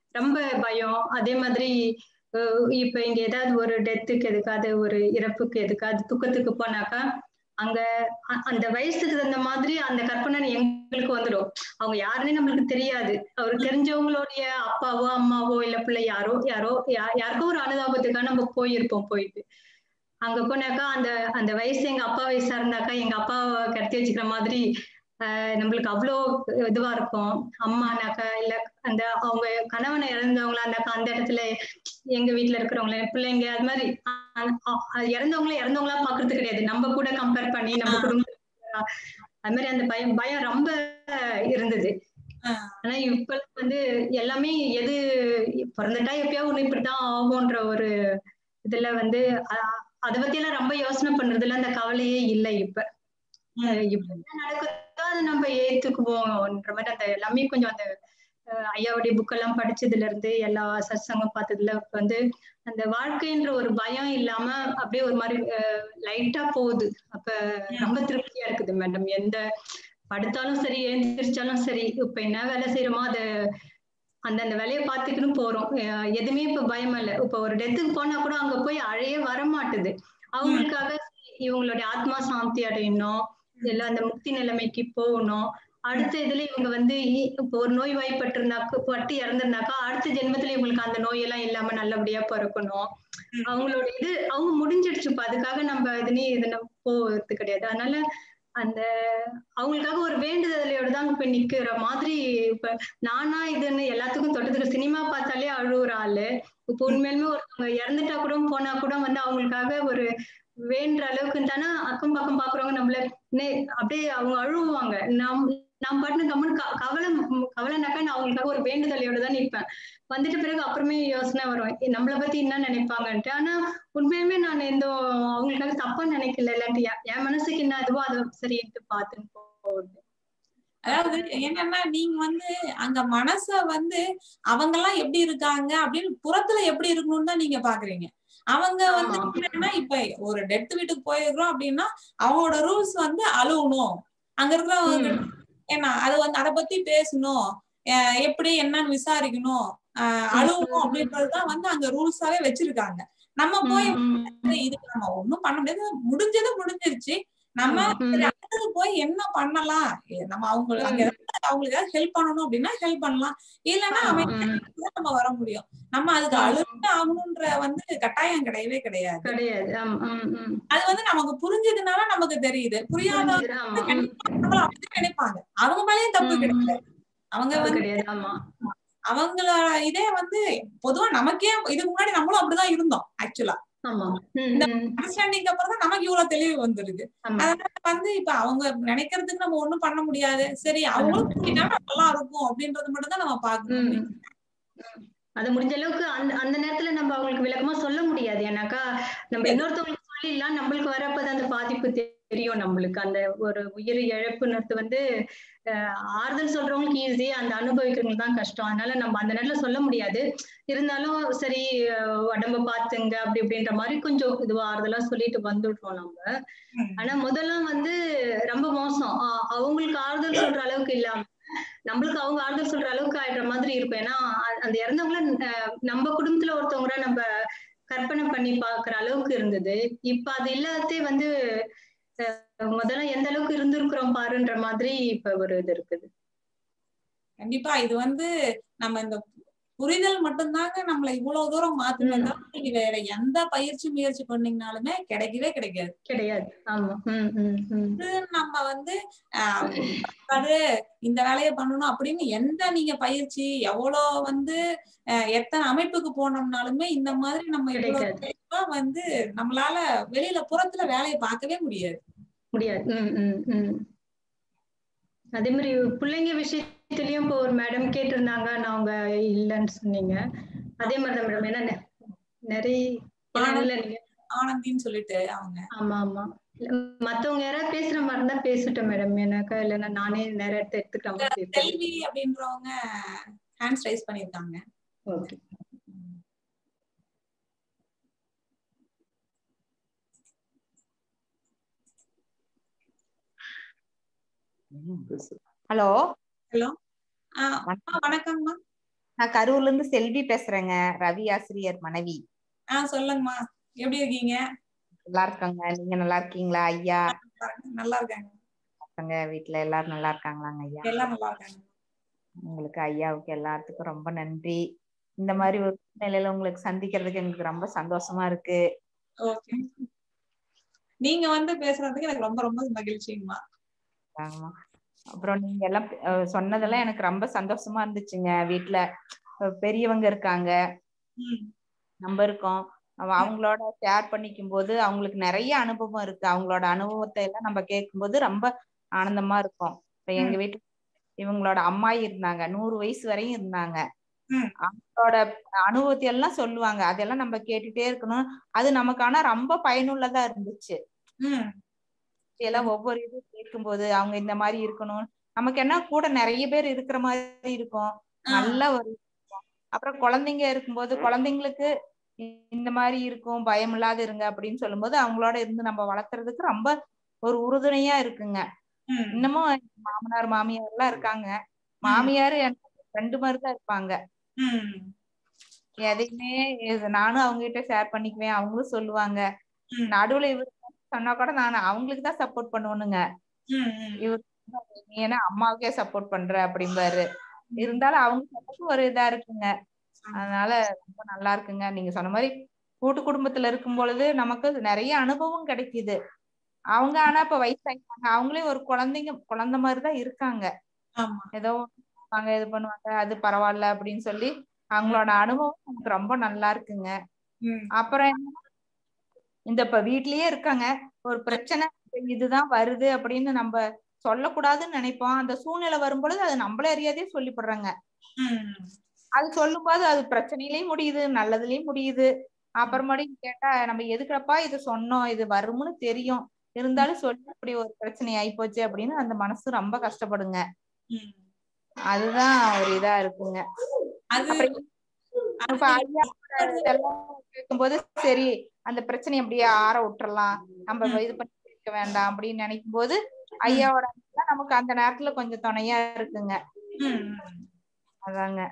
ரொம்ப பயம் அதே மாதிரி அஹ் இப்ப இங்க ஏதாவது ஒரு டெத்துக்கு எதுக்காவது ஒரு இறப்புக்கு எதுக்காவது துக்கத்துக்கு போனாக்கா அங்க அ- அந்த வயசுக்கு தகுந்த மாதிரி அந்த கற்பனை எங்களுக்கு வந்துடும் அவங்க யாருன்னே நம்மளுக்கு தெரியாது அவர் தெரிஞ்சவங்களுடைய அப்பாவோ அம்மாவோ இல்ல பிள்ளை யாரோ யாரோ யா- யாருக்கோ ஒரு அனுதாபத்துக்காக நம்ம போயிருப்போம் போயிட்டு அங்க போனாக்கா அந்த அந்த வயசு எங்க அப்பா வயசா இருந்தாக்கா எங்க அப்பாவை கடத்தி வச்சுக்கிற மாதிரி ஆஹ் நம்மளுக்கு அவ்வளோ இதுவா இருக்கும் அம்மானாக்கா இல்ல அந்த அவங்க கணவனை இழந்தவங்களா இருந்தாக்கா அந்த இடத்துல எங்க வீட்டுல இருக்கிறவங்கள பிள்ளைங்க அது மாதிரி அ- அ- அது இறந்தவங்கள இறந்தவங்களா பாக்குறது கிடையாது நம்ம கூட கம்பேர் பண்ணி நம்ம குடும்பம் அது மாதிரி அந்த பயம் பயம் ரொம்ப இருந்தது ஆஹ் ஆனா இப்ப வந்து எல்லாமே எது பிறந்துட்டா எப்பயாவது ஒண்ணு இப்படித்தான் ஆகும்ன்ற ஒரு இதுல வந்து அ- அத பத்தி எல்லாம் ரொம்ப யோசனை பண்றதுல அந்த கவலையே இல்லை இப்ப அஹ் இப்ப என்ன நடக்குதோ அதை நம்ம ஏத்துக்குவோம்ன்ற மாதிரி அந்த எல்லாமே கொஞ்சம் அந்த அஹ் ஐயாவுடைய புக் எல்லாம் படிச்சதுல இருந்து எல்லா சத்சங்கம் பார்த்ததுல வந்து அந்த வாழ்க்கைன்ற ஒரு பயம் இல்லாம அப்படியே ஒரு மாதிரி லைட்டா போகுது அப்ப ரொம்ப திருப்தியா இருக்குது மேடம் எந்த படுத்தாலும் சரி எழுந்திரிச்சாலும் சரி இப்ப என்ன வேலை செய்யறோமோ அதை அந்தந்த வேலையை பார்த்துக்கின்னு போறோம் அஹ் எதுவுமே இப்ப பயம் இல்லை இப்ப ஒரு டெத்துக்கு போனா கூட அங்க போய் அழைய வர மாட்டுது அவங்களுக்காக இவங்களுடைய ஆத்மா சாந்தி அடையணும் இல்ல அந்த முக்தி நிலைமைக்கு போகணும் அடுத்த இதுல இவங்க வந்து இ- இப்போ ஒரு நோய் வாய்ப்பட்டிருந்தாக்க பட்டு இறந்திருந்தாக்கா அடுத்த ஜென்மத்துல இவங்களுக்கு அந்த நோயெல்லாம் இல்லாம நல்லபடியா பிறக்கணும் அவங்களோட இது அவங்க முடிஞ்சிடுச்சுப்பா அதுக்காக நம்ம இதுனே இதுல போறது கிடையாது அதனால அந்த அவங்களுக்காக ஒரு வேண்டுதலையோட தான் இப்ப நிக்கிற மாதிரி இப்ப நானா இதுன்னு எல்லாத்துக்கும் தொட்டதுக்கு சினிமா பார்த்தாலே அழுவுற ஆளு இப்ப உண்மையிலுமே ஒருத்தவங்க இறந்துட்டா கூட போனா கூட வந்து அவங்களுக்காக ஒரு வேண்டுற அளவுக்கு தானே அக்கம் பக்கம் பாக்குறவங்க நம்மள நே- அப்படியே அவங்க அழுவாங்க நம் நான் பாட்டுன்னு கம்மன் கவலை ம், கவலைனாக்கா நான் அவங்களுக்காக ஒரு வேண்டுதலையோட தான் நிற்பேன் வந்துட்ட பிறகு அப்புறமே யோசனை வரும் எ, நம்மள பத்தி என்ன நினைப்பாங்கன்ட்டு ஆனா உண்மையுமே நான் எந்த அவங்களுக்காக தப்பா நினைக்கல இல்லாட்டி என் என் மனசுக்கு என்ன இதுவோ அதை சரின்ட்டு பார்த்துன்னு போகுது அதாவது என்னன்னா நீங்க வந்து அங்க மனச வந்து அவங்க எல்லாம் எப்படி இருக்காங்க அப்படின்னு புறத்துல எப்படி இருக்கணும்னு தான் நீங்க பாக்குறீங்க அவங்க வந்து ஆமா. என்னன்னா இப்ப ஒரு டெத் வீட்டுக்கு போயிருக்கிறோம் அப்படின்னா அவங்களோட ரூல்ஸ் வந்து அழுவணும் அங்க இருக்கிறவங்க ம். ஏன்னா அது வந்து அத பத்தி பேசணும் அஹ் எப்படி என்னன்னு விசாரிக்கணும் அஹ் அழுவணும் அப்படின்றதுதான் வந்து அங்க ரூல்ஸாவே வச்சிருக்காங்க நம்ம போய் ம், ம். இதுக்கு நம்ம ஒண்ணும் பண்ண முடியாது முடிஞ்சது முடிஞ்சிருச்சு நம்ம ம். சரி, அடுத்தது போய் என்ன பண்ணலாம் ஏ, நம்ம அவங்க அங்க இருந்து அவங்களுக்கு ஏதாவது ஹெல்ப் பண்ணணும் அப்படின்னா ஹெல்ப் பண்ணலாம் இல்லைன்னா ஆமா, அவன் ம். நம்ம வர முடியும் நம்ம அதுக்கு ம். அழுத்த ஆகணும்ன்ற வந்து கட்டாயம் கிடையவே கிடையாது கிடையாது ஆம், ம், ம். அது வந்து நமக்கு புரிஞ்சதுனால நமக்கு தெரியுது புரியாத புரிஞ்சுது, ஆமா, ம். நம்மள அப்படிதான் நினைப்பாங்க அவங்க மேலயும் தப்பு ம். கிடையாது அவங்க தப்பு வந்து கிடையாது ஆமா அவங்களோட இதே வந்து பொதுவா நமக்கே இதுக்கு முன்னாடி நம்மளும் அப்படிதான் இருந்தோம் ஆக்சுவலா ஆமா ம், இந்த ம். அண்டர்ஸ்டாண்டிங் அப்புறம் தான் நமக்கு இவ்வளவு தெளிவு வந்துருக்கு ஆமா அதனால வந்து இப்ப அவங்க நினைக்கிறதுக்கு நம்ம ஒண்ணும் பண்ண முடியாது சரி அவங்களும் கூட்டிட்டா நல்லா இருக்கும் அப்படின்றது மட்டும் தான் நம்ம பாக்கணும் ம். அது முடிஞ்ச அளவுக்கு அந்த அந்த நேரத்துல நம்ம அவங்களுக்கு விளக்கமா சொல்ல முடியாது ஏன்னாக்கா நம்ம இன்னொருத்தவங்களுக்கு சொல்லிடலாம் நம்மளுக்கு வரப்பதான் அந்த பாதிப்பு தெரியும் நம்மளுக்கு அந்த ஒரு உயிர் இழப்புன்றது வந்து அஹ், ஆறுதல் சொல்றவங்களுக்கு ஈஸி அந்த அனுபவிக்கிறவங்களுக்கு தான் கஷ்டம் அதனால நம்ம அந்த நேரத்துல சொல்ல முடியாது இருந்தாலும் சரி அஹ், உடம்ப பாத்துங்க அப்படி இப்படின்ற மாதிரி கொஞ்சம் இதுவா ஆறுதலா சொல்லிட்டு வந்துடுறோம் நம்ம ஆனா முதல்ல வந்து ரொம்ப மோசம் அ- அவங்களுக்கு ஆறுதல் சொல்ற அளவுக்கு இல்லாம நம்மளுக்கு அவங்க ஆறுதல் சொல்ற அளவுக்கு ஆயிடுற மாதிரி இருக்கும் ஏன்னா அ- அந்த இறந்தவங்கள அஹ், நம்ம குடும்பத்துல ஒருத்தவங்கள நம்ம கற்பனை பண்ணி பாக்குற அளவுக்கு இருந்தது இப்ப அது இல்லாததே வந்து அஹ், முதல்ல எந்த அளவுக்கு இருந்திருக்கிறோம் பாருன்ற மாதிரி இப்ப ஒரு இது இருக்குது கண்டிப்பா இது வந்து நம்ம இந்த புரிதல் மட்டும்தாங்க நம்மள இவ்வளவு தூரம் மாத்துனதா நீங்க வேற எந்த பயிற்சி முயற்சி பண்ணீங்கனாலுமே கிடைக்கவே கிடைக்காது கிடையாது ஆமா உம் உம் உம் இது நம்ம வந்து ஆஹ், அது இந்த வேலையை பண்ணணும் அப்படின்னு எந்த நீங்க பயிற்சி எவ்வளவு வந்து ஆஹ், எத்தனை அமைப்புக்கு போனோம்னாலுமே இந்த மாதிரி நம்ம இவ்வளவு கிடைக்காது. தெளிவா வந்து நம்மளால வெளியில புறத்துல வேலையை பார்க்கவே முடியாது முடியாது உம் உம் உம் அதே மாதிரி பிள்ளைங்க விஷயத்திலயும் இப்போ ஒரு மேடம் கேட்டிருந்தாங்க நான் அவங்க இல்லைன்னு சொன்னீங்க அதே மாதிரிதான் மேடம் ஏன்னா நெ- நிறைய ஏன்னா இல்ல நீங்க ஆனந்தின்னு சொல்லிட்டு அவங்க ஆமா ஆமா இல்ல, மத்தவங்க யாராவது பேசுற மாதிரி இருந்தா பேசட்டும் மேடம் எனக்கா இல்லைன்னா நானே நேரம் எடுத்து எடுத்துக்கிற மாதிரி இருக்கு செல்வி அப்படின்றவங்க ஹேண்ட்ஸ் ரைஸ் பண்ணிருக்காங்க ஓகே ஹலோ ஹலோ வணக்கம்மா நான் கரூர்ல இருந்து செல்வி பேசுறேங்க ரவி ஆசிரியர் மனைவி ஆஹ் சொல்லுங்கம்மா எப்படி இருக்கீங்க நல்லா இருக்காங்க நீங்க நல்லா இருக்கீங்களா ஐயா நல்லா இருக்காங்க பசங்க வீட்டுல எல்லாரும் நல்லா இருக்காங்களாங்க ஐயா எல்லாம் நல்லா இருக்காங்க உங்களுக்கு ஐயாவுக்கு எல்லாத்துக்கும் ரொம்ப நன்றி இந்த மாதிரி ஒரு நிலையில உங்களுக்கு சந்திக்கிறதுக்கு எங்களுக்கு ரொம்ப சந்தோஷமா இருக்கு ஓகே நீங்க வந்து பேசுறதுக்கு எனக்கு ரொம்ப ரொம்ப மகிழ்ச்சிங்கம்மா ஆமா அப்புறம் நீங்க எல்லாம் அஹ், சொன்னதெல்லாம் எனக்கு ரொம்ப சந்தோஷமா இருந்துச்சுங்க வீட்டுல அஹ், பெரியவங்க இருக்காங்க ம் நம்ம இருக்கோம் அவ- அவங்களோட ஷேர் பண்ணிக்கும் போது அவங்களுக்கு நிறைய அனுபவம் இருக்கு அவங்களோட அனுபவத்தை எல்லாம் நம்ம கேட்கும்போது ரொம்ப ஆனந்தமா இருக்கும் இப்ப எங்க வீட்டுல இவங்களோட அம்மாயி இருந்தாங்க நூறு வயசு வரையும் இருந்தாங்க ம். அவங்களோட அனுபவத்தை எல்லாம் சொல்லுவாங்க அதெல்லாம் நம்ம கேட்டுட்டே இருக்கணும் அது நமக்கு ஆனா ரொம்ப பயனுள்ளதா இருந்துச்சு ம் எல்லாம் ஒவ்வொரு இது கேட்கும்போது அவங்க இந்த மாதிரி இருக்கணும் நமக்கு என்ன கூட நிறைய பேர் இருக்கிற மாதிரி இருக்கும் ஆ, நல்ல ஒரு இருக்கும். அப்புறம் குழந்தைங்க இருக்கும்போது குழந்தைங்களுக்கு இந்த மாதிரி இருக்கும் பயம் இல்லாத இருங்க அப்படின்னு சொல்லும்போது அவங்களோட இருந்து நம்ம வளர்த்துறதுக்கு ரொம்ப ஒரு உறுதுணையா இருக்குங்க ம், இன்னமும் எங்க மாமனார் மாமியார் எல்லாம் இருக்காங்க மாமியார் எனக்கு ரெண்டு மாதிரி தான் இருப்பாங்க ம், எதையுமே இது நானும் அவங்க கிட்ட ஷேர் பண்ணிக்குவேன் அவங்களும் சொல்லுவாங்க ம், நடுவுல இவரு சொன்னா கூட நான் அவங்களுக்கு தான் சப்போர்ட் பண்ணுவேனுங்க ம், ம். இவர் நீ என்ன அம்மாவுக்கே சப்போர்ட் பண்ற அப்படிம்பாரு இருந்தாலும் அவங்க சப்போர்ட் ஒரு இதா இருக்குங்க அதனால ரொம்ப நல்லா இருக்குங்க நீங்க சொன்ன மாதிரி கூட்டு குடும்பத்துல இருக்கும் பொழுது நமக்கு நிறைய அனுபவம் கிடைக்குது அவங்க ஆனா இப்ப வயசாயிட்டாங்க அவங்களே ஒரு குழந்தைங்க குழந்தை மாதிரிதான் இருக்காங்க ஆமா ஏதோ அவங்க இது பண்ணுவாங்க அது பரவாயில்ல அப்படின்னு சொல்லி அவங்களோட அனுபவம் எனக்கு ரொம்ப நல்லா இருக்குங்க ம், அப்புறம் என்ன இந்த இப்ப வீட்லயே இருக்காங்க ஒரு பிரச்சனை இதுதான் வருது அப்படின்னு நம்ம சொல்லக்கூடாதுன்னு நினைப்போம் அந்த சூழ்நிலை வரும்பொழுது அது நம்மளே அறியாதே சொல்லிப்படுறாங்க ம், அது சொல்லும்போது அது பிரச்சனையிலயும் முடியுது நல்லதுலயும் முடியுது அப்புறமாடி கேட்டா நம்ம எதுக்குறப்பா இது சொன்னோம் இது வரும்னு தெரியும் இருந்தாலும் சொல்லி இப்படி ஒரு பிரச்சனை ஆயிப்போச்சு அப்படின்னு அந்த மனசு ரொம்ப கஷ்டப்படுங்க ம். அதுதான் ஒரு இதா இருக்குங்க அது அப்புறம் இப்ப ஐயா இதெல்லாம் கேட்கும்போது சரி அந்த பிரச்சனையை அப்படியே ஆற விட்டுறலாம் நம்ம ம். இது பண்ணி இருக்க வேண்டாம் அப்படின்னு நினைக்கும் போது ஐயாவோட அன்பு நமக்கு அந்த நேரத்துல கொஞ்சம் துணையா இருக்குங்க ம், ம். அதாங்க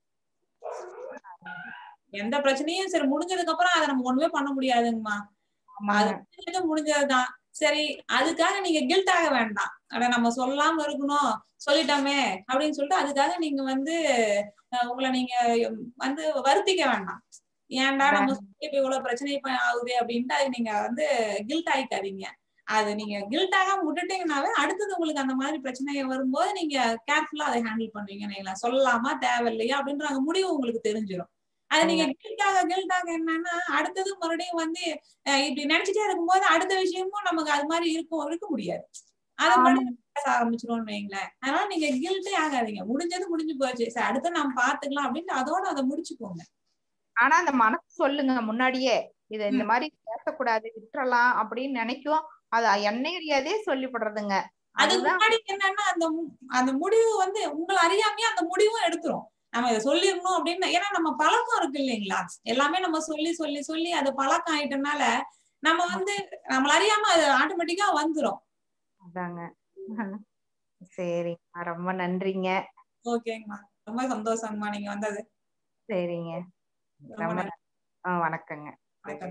எந்த பிரச்சனையும் சரி முடிஞ்சதுக்கு அப்புறம் அதை நம்ம ஒண்ணுமே பண்ண முடியாதுங்கம்மா அது ஆமாங்க முடிஞ்சது முடிஞ்சதுதான் சரி அதுக்காக நீங்க கில்ட் ஆக வேண்டாம் அட நம்ம சொல்லாம இருக்கணும் சொல்லிட்டோமே அப்படின்னு சொல்லிட்டு அதுக்காக நீங்க வந்து அஹ், உங்களை நீங்க உம், வந்து வருத்திக்க வேண்டாம் ஏன்டா நம்ம சொல்லி இப்ப இவ்வளவு பிரச்சனை இப்ப ஆகுது அப்படின்ட்டு அது நீங்க வந்து கில்ட் ஆயிக்காதீங்க அது நீங்க கில்ட் ஆகாம விட்டுட்டீங்கன்னாவே அடுத்தது உங்களுக்கு அந்த மாதிரி பிரச்சனை வரும்போது நீங்க கேர்ஃபுல்லா அதை ஹேண்டில் பண்ணுவீங்க நீங்களா சொல்லலாமா தேவையில்லையா அப்படின்ற அந்த முடிவு உங்களுக்கு தெரிஞ்சிடும் அது நீங்க கில்ட்டாக கில்ட்டாக என்னன்னா அடுத்தது மறுபடியும் வந்து அஹ் இப்படி நினைச்சிட்டே இருக்கும்போது அடுத்த விஷயமும் நமக்கு அது மாதிரி இருக்கும் இருக்க முடியாது அதை மறுபடியும் பேச ஆரம்பிச்சிருவோம்னு வைங்களேன் அதனால நீங்க கில்ட்டே ஆகாதீங்க முடிஞ்சது முடிஞ்சு போச்சு சரி அடுத்து நம்ம பாத்துக்கலாம் அப்படின்ட்டு அதோட அதை முடிச்சுக்கோங்க ஆனா அந்த மனசு சொல்லுங்க முன்னாடியே இத இந்த மாதிரி பேசக்கூடாது விட்டுறலாம் அப்படின்னு நினைக்கும் அது என்னை அறியாதே சொல்லிப்படுறதுங்க அதுக்கு அதுதான் முன்னாடி என்னன்னா அந்த மு- அந்த முடிவு வந்து உங்களை அறியாமையே அந்த முடிவும் எடுத்துரும் நம்ம இதை சொல்லிடணும் அப்படின்னு ஏன்னா நம்ம பழக்கம் இருக்கு இல்லைங்களா எல்லாமே நம்ம சொல்லி சொல்லி சொல்லி அது பழக்கம் ஆயிட்டனால நம்ம வந்து நம்மள அறியாம அது ஆட்டோமேட்டிக்கா வந்துரும் அதாங்க சரி ரொம்ப நன்றிங்க ஓகேங்கம்மா ரொம்ப சந்தோஷங்கம்மா நீங்க வந்தது சரிங்க ரொம்ப ரொம்ப நன்றி. ஆ வணக்கங்க வணக்கம்.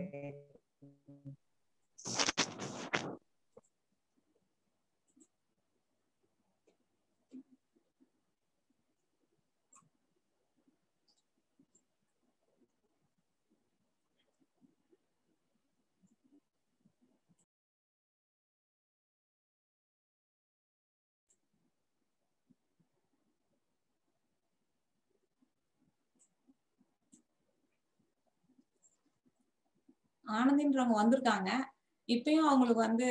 ஆனந்தின்றவங்க வந்திருக்காங்க இப்பயும் அவங்களுக்கு வந்து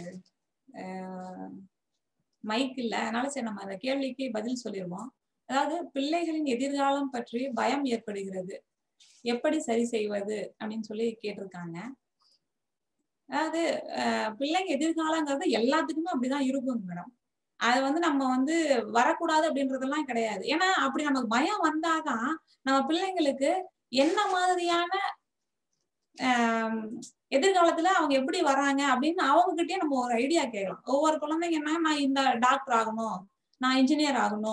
மைக் இல்ல அதனால சரி நம்ம அந்த கேள்விக்கு பதில் சொல்லிடுவோம் அதாவது பிள்ளைகளின் எதிர்காலம் பற்றி பயம் ஏற்படுகிறது எப்படி சரி செய்வது அப்படின்னு சொல்லி கேட்டிருக்காங்க அதாவது அஹ், பிள்ளைங்க எதிர்காலங்கிறது எல்லாத்துக்குமே அப்படிதான் இருக்குங்க மேடம் அது வந்து நம்ம வந்து வரக்கூடாது அப்படின்றதெல்லாம் கிடையாது ஏன்னா அப்படி நமக்கு பயம் வந்தாதான் நம்ம பிள்ளைங்களுக்கு என்ன மாதிரியான ஆஹ் எதிர்காலத்துல அவங்க எப்படி வராங்க அப்படின்னு அவங்க கிட்டயே நம்ம ஒரு ஐடியா கேட்கலாம் ஒவ்வொரு குழந்தைங்கன்னா நான் இந்த டாக்டர் ஆகணும் நான் இன்ஜினியர் ஆகணும்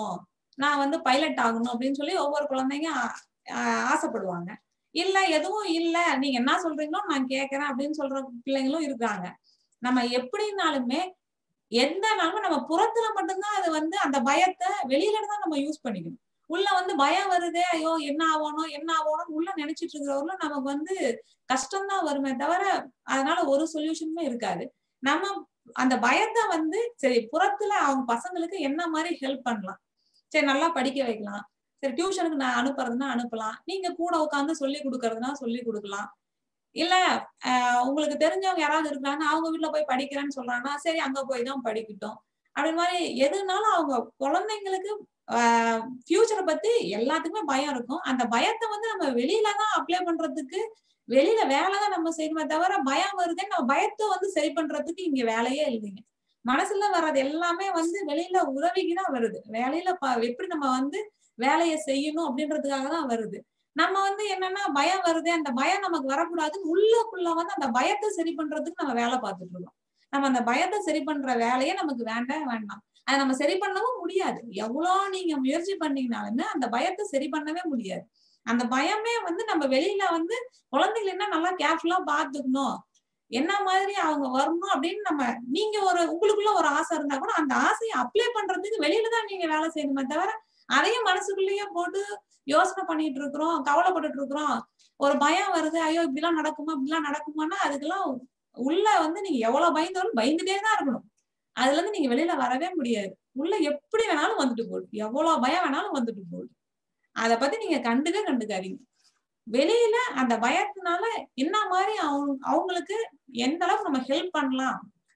நான் வந்து பைலட் ஆகணும் அப்படின்னு சொல்லி ஒவ்வொரு குழந்தைங்க ஆ- ஆ- ஆசைப்படுவாங்க இல்ல எதுவும் இல்ல நீங்க என்ன சொல்றீங்களோ நான் கேட்கறேன் அப்படின்னு சொல்ற பிள்ளைங்களும் இருக்காங்க நம்ம எப்படினாலுமே எந்த நாளும் நம்ம புறத்துல மட்டும்தான் அது வந்து அந்த பயத்தை வெளியில இருந்து தான் நம்ம யூஸ் பண்ணிக்கணும் உள்ள வந்து பயம் வருதே ஐயோ என்ன ஆகணும் என்ன ஆகணும் உள்ள நினைச்சிட்டு இருக்கிறவங்களும் நமக்கு வந்து கஷ்டம்தான் வருமே தவிர அதனால ஒரு சொல்யூஷனுமே இருக்காது நம்ம அந்த பயத்தை வந்து சரி புறத்துல அவங்க பசங்களுக்கு என்ன மாதிரி ஹெல்ப் பண்ணலாம் சரி நல்லா படிக்க வைக்கலாம் சரி டியூஷனுக்கு நான் அனுப்புறதுன்னா அனுப்பலாம் நீங்க கூட உட்காந்து சொல்லி கொடுக்கறதுனா சொல்லி கொடுக்கலாம் இல்ல ஆஹ் உங்களுக்கு தெரிஞ்சவங்க யாராவது இருக்கிறாங்க அவங்க வீட்டுல போய் படிக்கிறேன்னு சொல்றாங்கன்னா சரி அங்க போய் தான் படிக்கட்டும் அப்படி மாதிரி எதுனாலும் அவங்க குழந்தைங்களுக்கு ஃபியூச்சரை பத்தி எல்லாத்துக்குமே பயம் இருக்கும் அந்த பயத்தை வந்து நம்ம வெளியில தான் அப்ளை பண்றதுக்கு வெளியில வேலை தான் நம்ம செய்யணுமே தவிர பயம் வருதே நம்ம பயத்தை வந்து சரி பண்றதுக்கு இங்க வேலையே இல்லைங்க மனசுல வர்றது எல்லாமே வந்து வெளியில உதவிக்கு தான் வருது வேலையில ப- எப்படி நம்ம வந்து வேலையை செய்யணும் அப்படின்றதுக்காக தான் வருது நம்ம வந்து என்னன்னா பயம் வருது அந்த பயம் நமக்கு வரக்கூடாதுன்னு உள்ளுக்குள்ள வந்து அந்த பயத்தை சரி பண்றதுக்கு நம்ம வேலை பார்த்துட்டு இருக்கோம் நம்ம அந்த பயத்தை சரி பண்ற வேலையே நமக்கு வேண்டாம் வேண்டாம் அதை நம்ம சரி பண்ணவும் முடியாது எவ்வளவு நீங்க முயற்சி பண்ணீங்கனாலுமே அந்த பயத்தை சரி பண்ணவே முடியாது அந்த பயமே வந்து நம்ம வெளியில வந்து குழந்தைகள் என்ன நல்லா கேர்ஃபுல்லா பாத்துக்கணும் என்ன மாதிரி அவங்க வரணும் அப்படின்னு நம்ம நீங்க ஒரு உங்களுக்குள்ள ஒரு ஆசை இருந்தா கூட அந்த ஆசையை அப்ளை பண்றதுக்கு வெளியில தான் நீங்க வேலை செய்யணுமே தவிர அதையும் மனசுக்குள்ளேயே போட்டு யோசனை பண்ணிட்டு இருக்கிறோம் கவலைப்பட்டுட்டு இருக்கிறோம் ஒரு பயம் வருது ஐயோ இப்படிலாம் நடக்குமா இப்படிலாம் நடக்குமான்னா அதுக்கெல்லாம் உள்ள வந்து நீங்க எவ்வளவு பயந்தாலும் பயந்துட்டே தான் இருக்கணும் அதுல இருந்து நீங்க வெளியில வரவே முடியாது உள்ள எப்படி வேணாலும் வந்துட்டு போகுது எவ்வளவு பயம் வேணாலும் வந்துட்டு போகுது அத பத்தி நீங்க கண்டுக்க கண்டுக்காதீங்க வெளியில அந்த பயத்தினால என்ன மாதிரி அவங்க அவங்களுக்கு எந்த அளவுக்கு நம்ம ஹெல்ப் பண்ணலாம்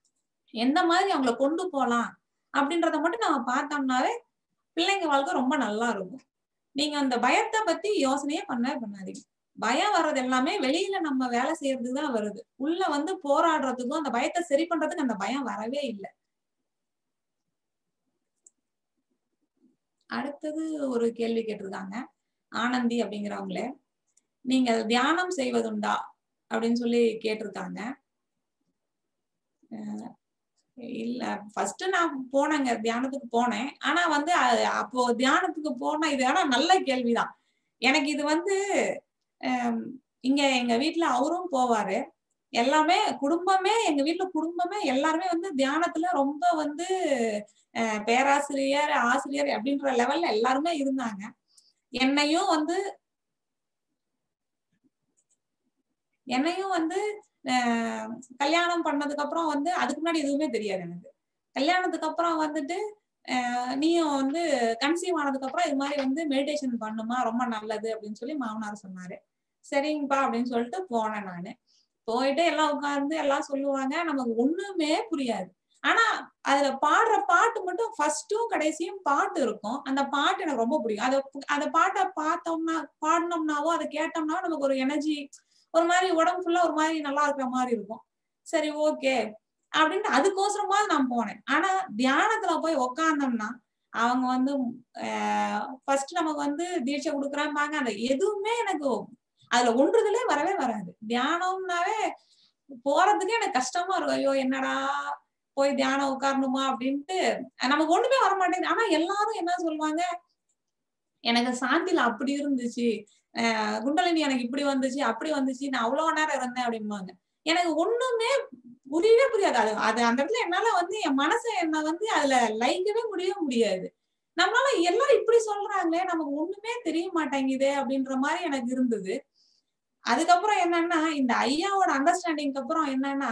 எந்த மாதிரி அவங்கள கொண்டு போலாம் அப்படின்றத மட்டும் நம்ம பார்த்தோம்னாவே பிள்ளைங்க வாழ்க்கை ரொம்ப நல்லா இருக்கும் நீங்க அந்த பயத்தை பத்தி யோசனையே பண்ணவே பண்ணாதீங்க பயம் வர்றது எல்லாமே வெளியில நம்ம வேலை செய்யறதுக்கு தான் வருது உள்ள வந்து போராடுறதுக்கும் அந்த பயத்தை சரி பண்றதுக்கு அந்த பயம் வரவே இல்லை அடுத்தது ஒரு கேள்வி கேட்டிருக்காங்க ஆனந்தி அப்படிங்கிறவங்களே நீங்கள் தியானம் செய்வதுண்டா அப்படின்னு சொல்லி கேட்டிருக்காங்க அஹ் இல்ல ஃபர்ஸ்ட் நான் போனேங்க தியானத்துக்கு போனேன் ஆனா வந்து அது- அப்போ தியானத்துக்கு போன இது ஆனா நல்ல கேள்விதான் எனக்கு இது வந்து ஹம், இங்க எங்க வீட்ல அவரும் போவாரு எல்லாமே குடும்பமே எங்க வீட்ல குடும்பமே எல்லாருமே வந்து தியானத்துல ரொம்ப வந்து அஹ், பேராசிரியர் ஆசிரியர் அப்படின்ற லெவல்ல எல்லாருமே இருந்தாங்க என்னையும் வந்து என்னையும் வந்து அஹ், கல்யாணம் பண்ணதுக்கு அப்புறம் வந்து அதுக்கு முன்னாடி எதுவுமே தெரியாது எனக்கு கல்யாணத்துக்கு அப்புறம் வந்துட்டு அஹ், நீயும் வந்து கன்சீவ் ஆனதுக்கு அப்புறம் இது மாதிரி வந்து மெடிடேஷன் பண்ணுமா ரொம்ப நல்லது அப்படின்னு சொல்லி மாமனார் சொன்னாரு சரிங்கப்பா அப்படின்னு சொல்லிட்டு போனேன் நானு போயிட்டு எல்லாம் உட்கார்ந்து எல்லாம் சொல்லுவாங்க நமக்கு ஒண்ணுமே புரியாது ஆனா அதுல பாடுற பாட்டு மட்டும் ஃபர்ஸ்டும் கடைசியும் பாட்டு இருக்கும் அந்த பாட்டு எனக்கு ரொம்ப பிடிக்கும் அதை அந்த பாட்டை பார்த்தோம்னா பாடினோம்னாவோ அதை கேட்டோம்னா நமக்கு ஒரு எனர்ஜி ஒரு மாதிரி உடம்பு ஃபுல்லா ஒரு மாதிரி நல்லா இருக்கிற மாதிரி இருக்கும் சரி ஓகே அப்படின்ட்டு அதுக்கோசரமா நான் போனேன் ஆனா தியானத்துல போய் உக்காந்தோம்னா அவங்க வந்து ஃபர்ஸ்ட் நமக்கு வந்து தீட்சை கொடுக்குறாம்பாங்க அந்த எதுவுமே எனக்கு அதுல ஒன்றுதலே வரவே வராது தியானம்னாவே போறதுக்கே எனக்கு கஷ்டமா இருக்கும் ஐயோ என்னடா போய் தியானம் உட்காரணுமா அப்படின்ட்டு நமக்கு ஒண்ணுமே வர மாட்டேங்குது ஆனா எல்லாரும் என்ன சொல்லுவாங்க எனக்கு சாந்தில அப்படி இருந்துச்சு அஹ் குண்டலினி எனக்கு இப்படி வந்துச்சு அப்படி வந்துச்சு நான் அவ்வளவு நேரம் இருந்தேன் அப்படிம்பாங்க எனக்கு ஒண்ணுமே புரியவே புரியாது அது அது அந்த இடத்துல என்னால வந்து என் மனசை என்ன வந்து அதுல லைக்கவே முடியவே முடியாது நம்மளால எல்லாரும் இப்படி சொல்றாங்களே நமக்கு ஒண்ணுமே தெரிய மாட்டேங்குதே அப்படின்ற மாதிரி எனக்கு இருந்தது அதுக்கப்புறம் என்னன்னா இந்த ஐயாவோட அண்டர்ஸ்டாண்டிங்க்கு அப்புறம் என்னன்னா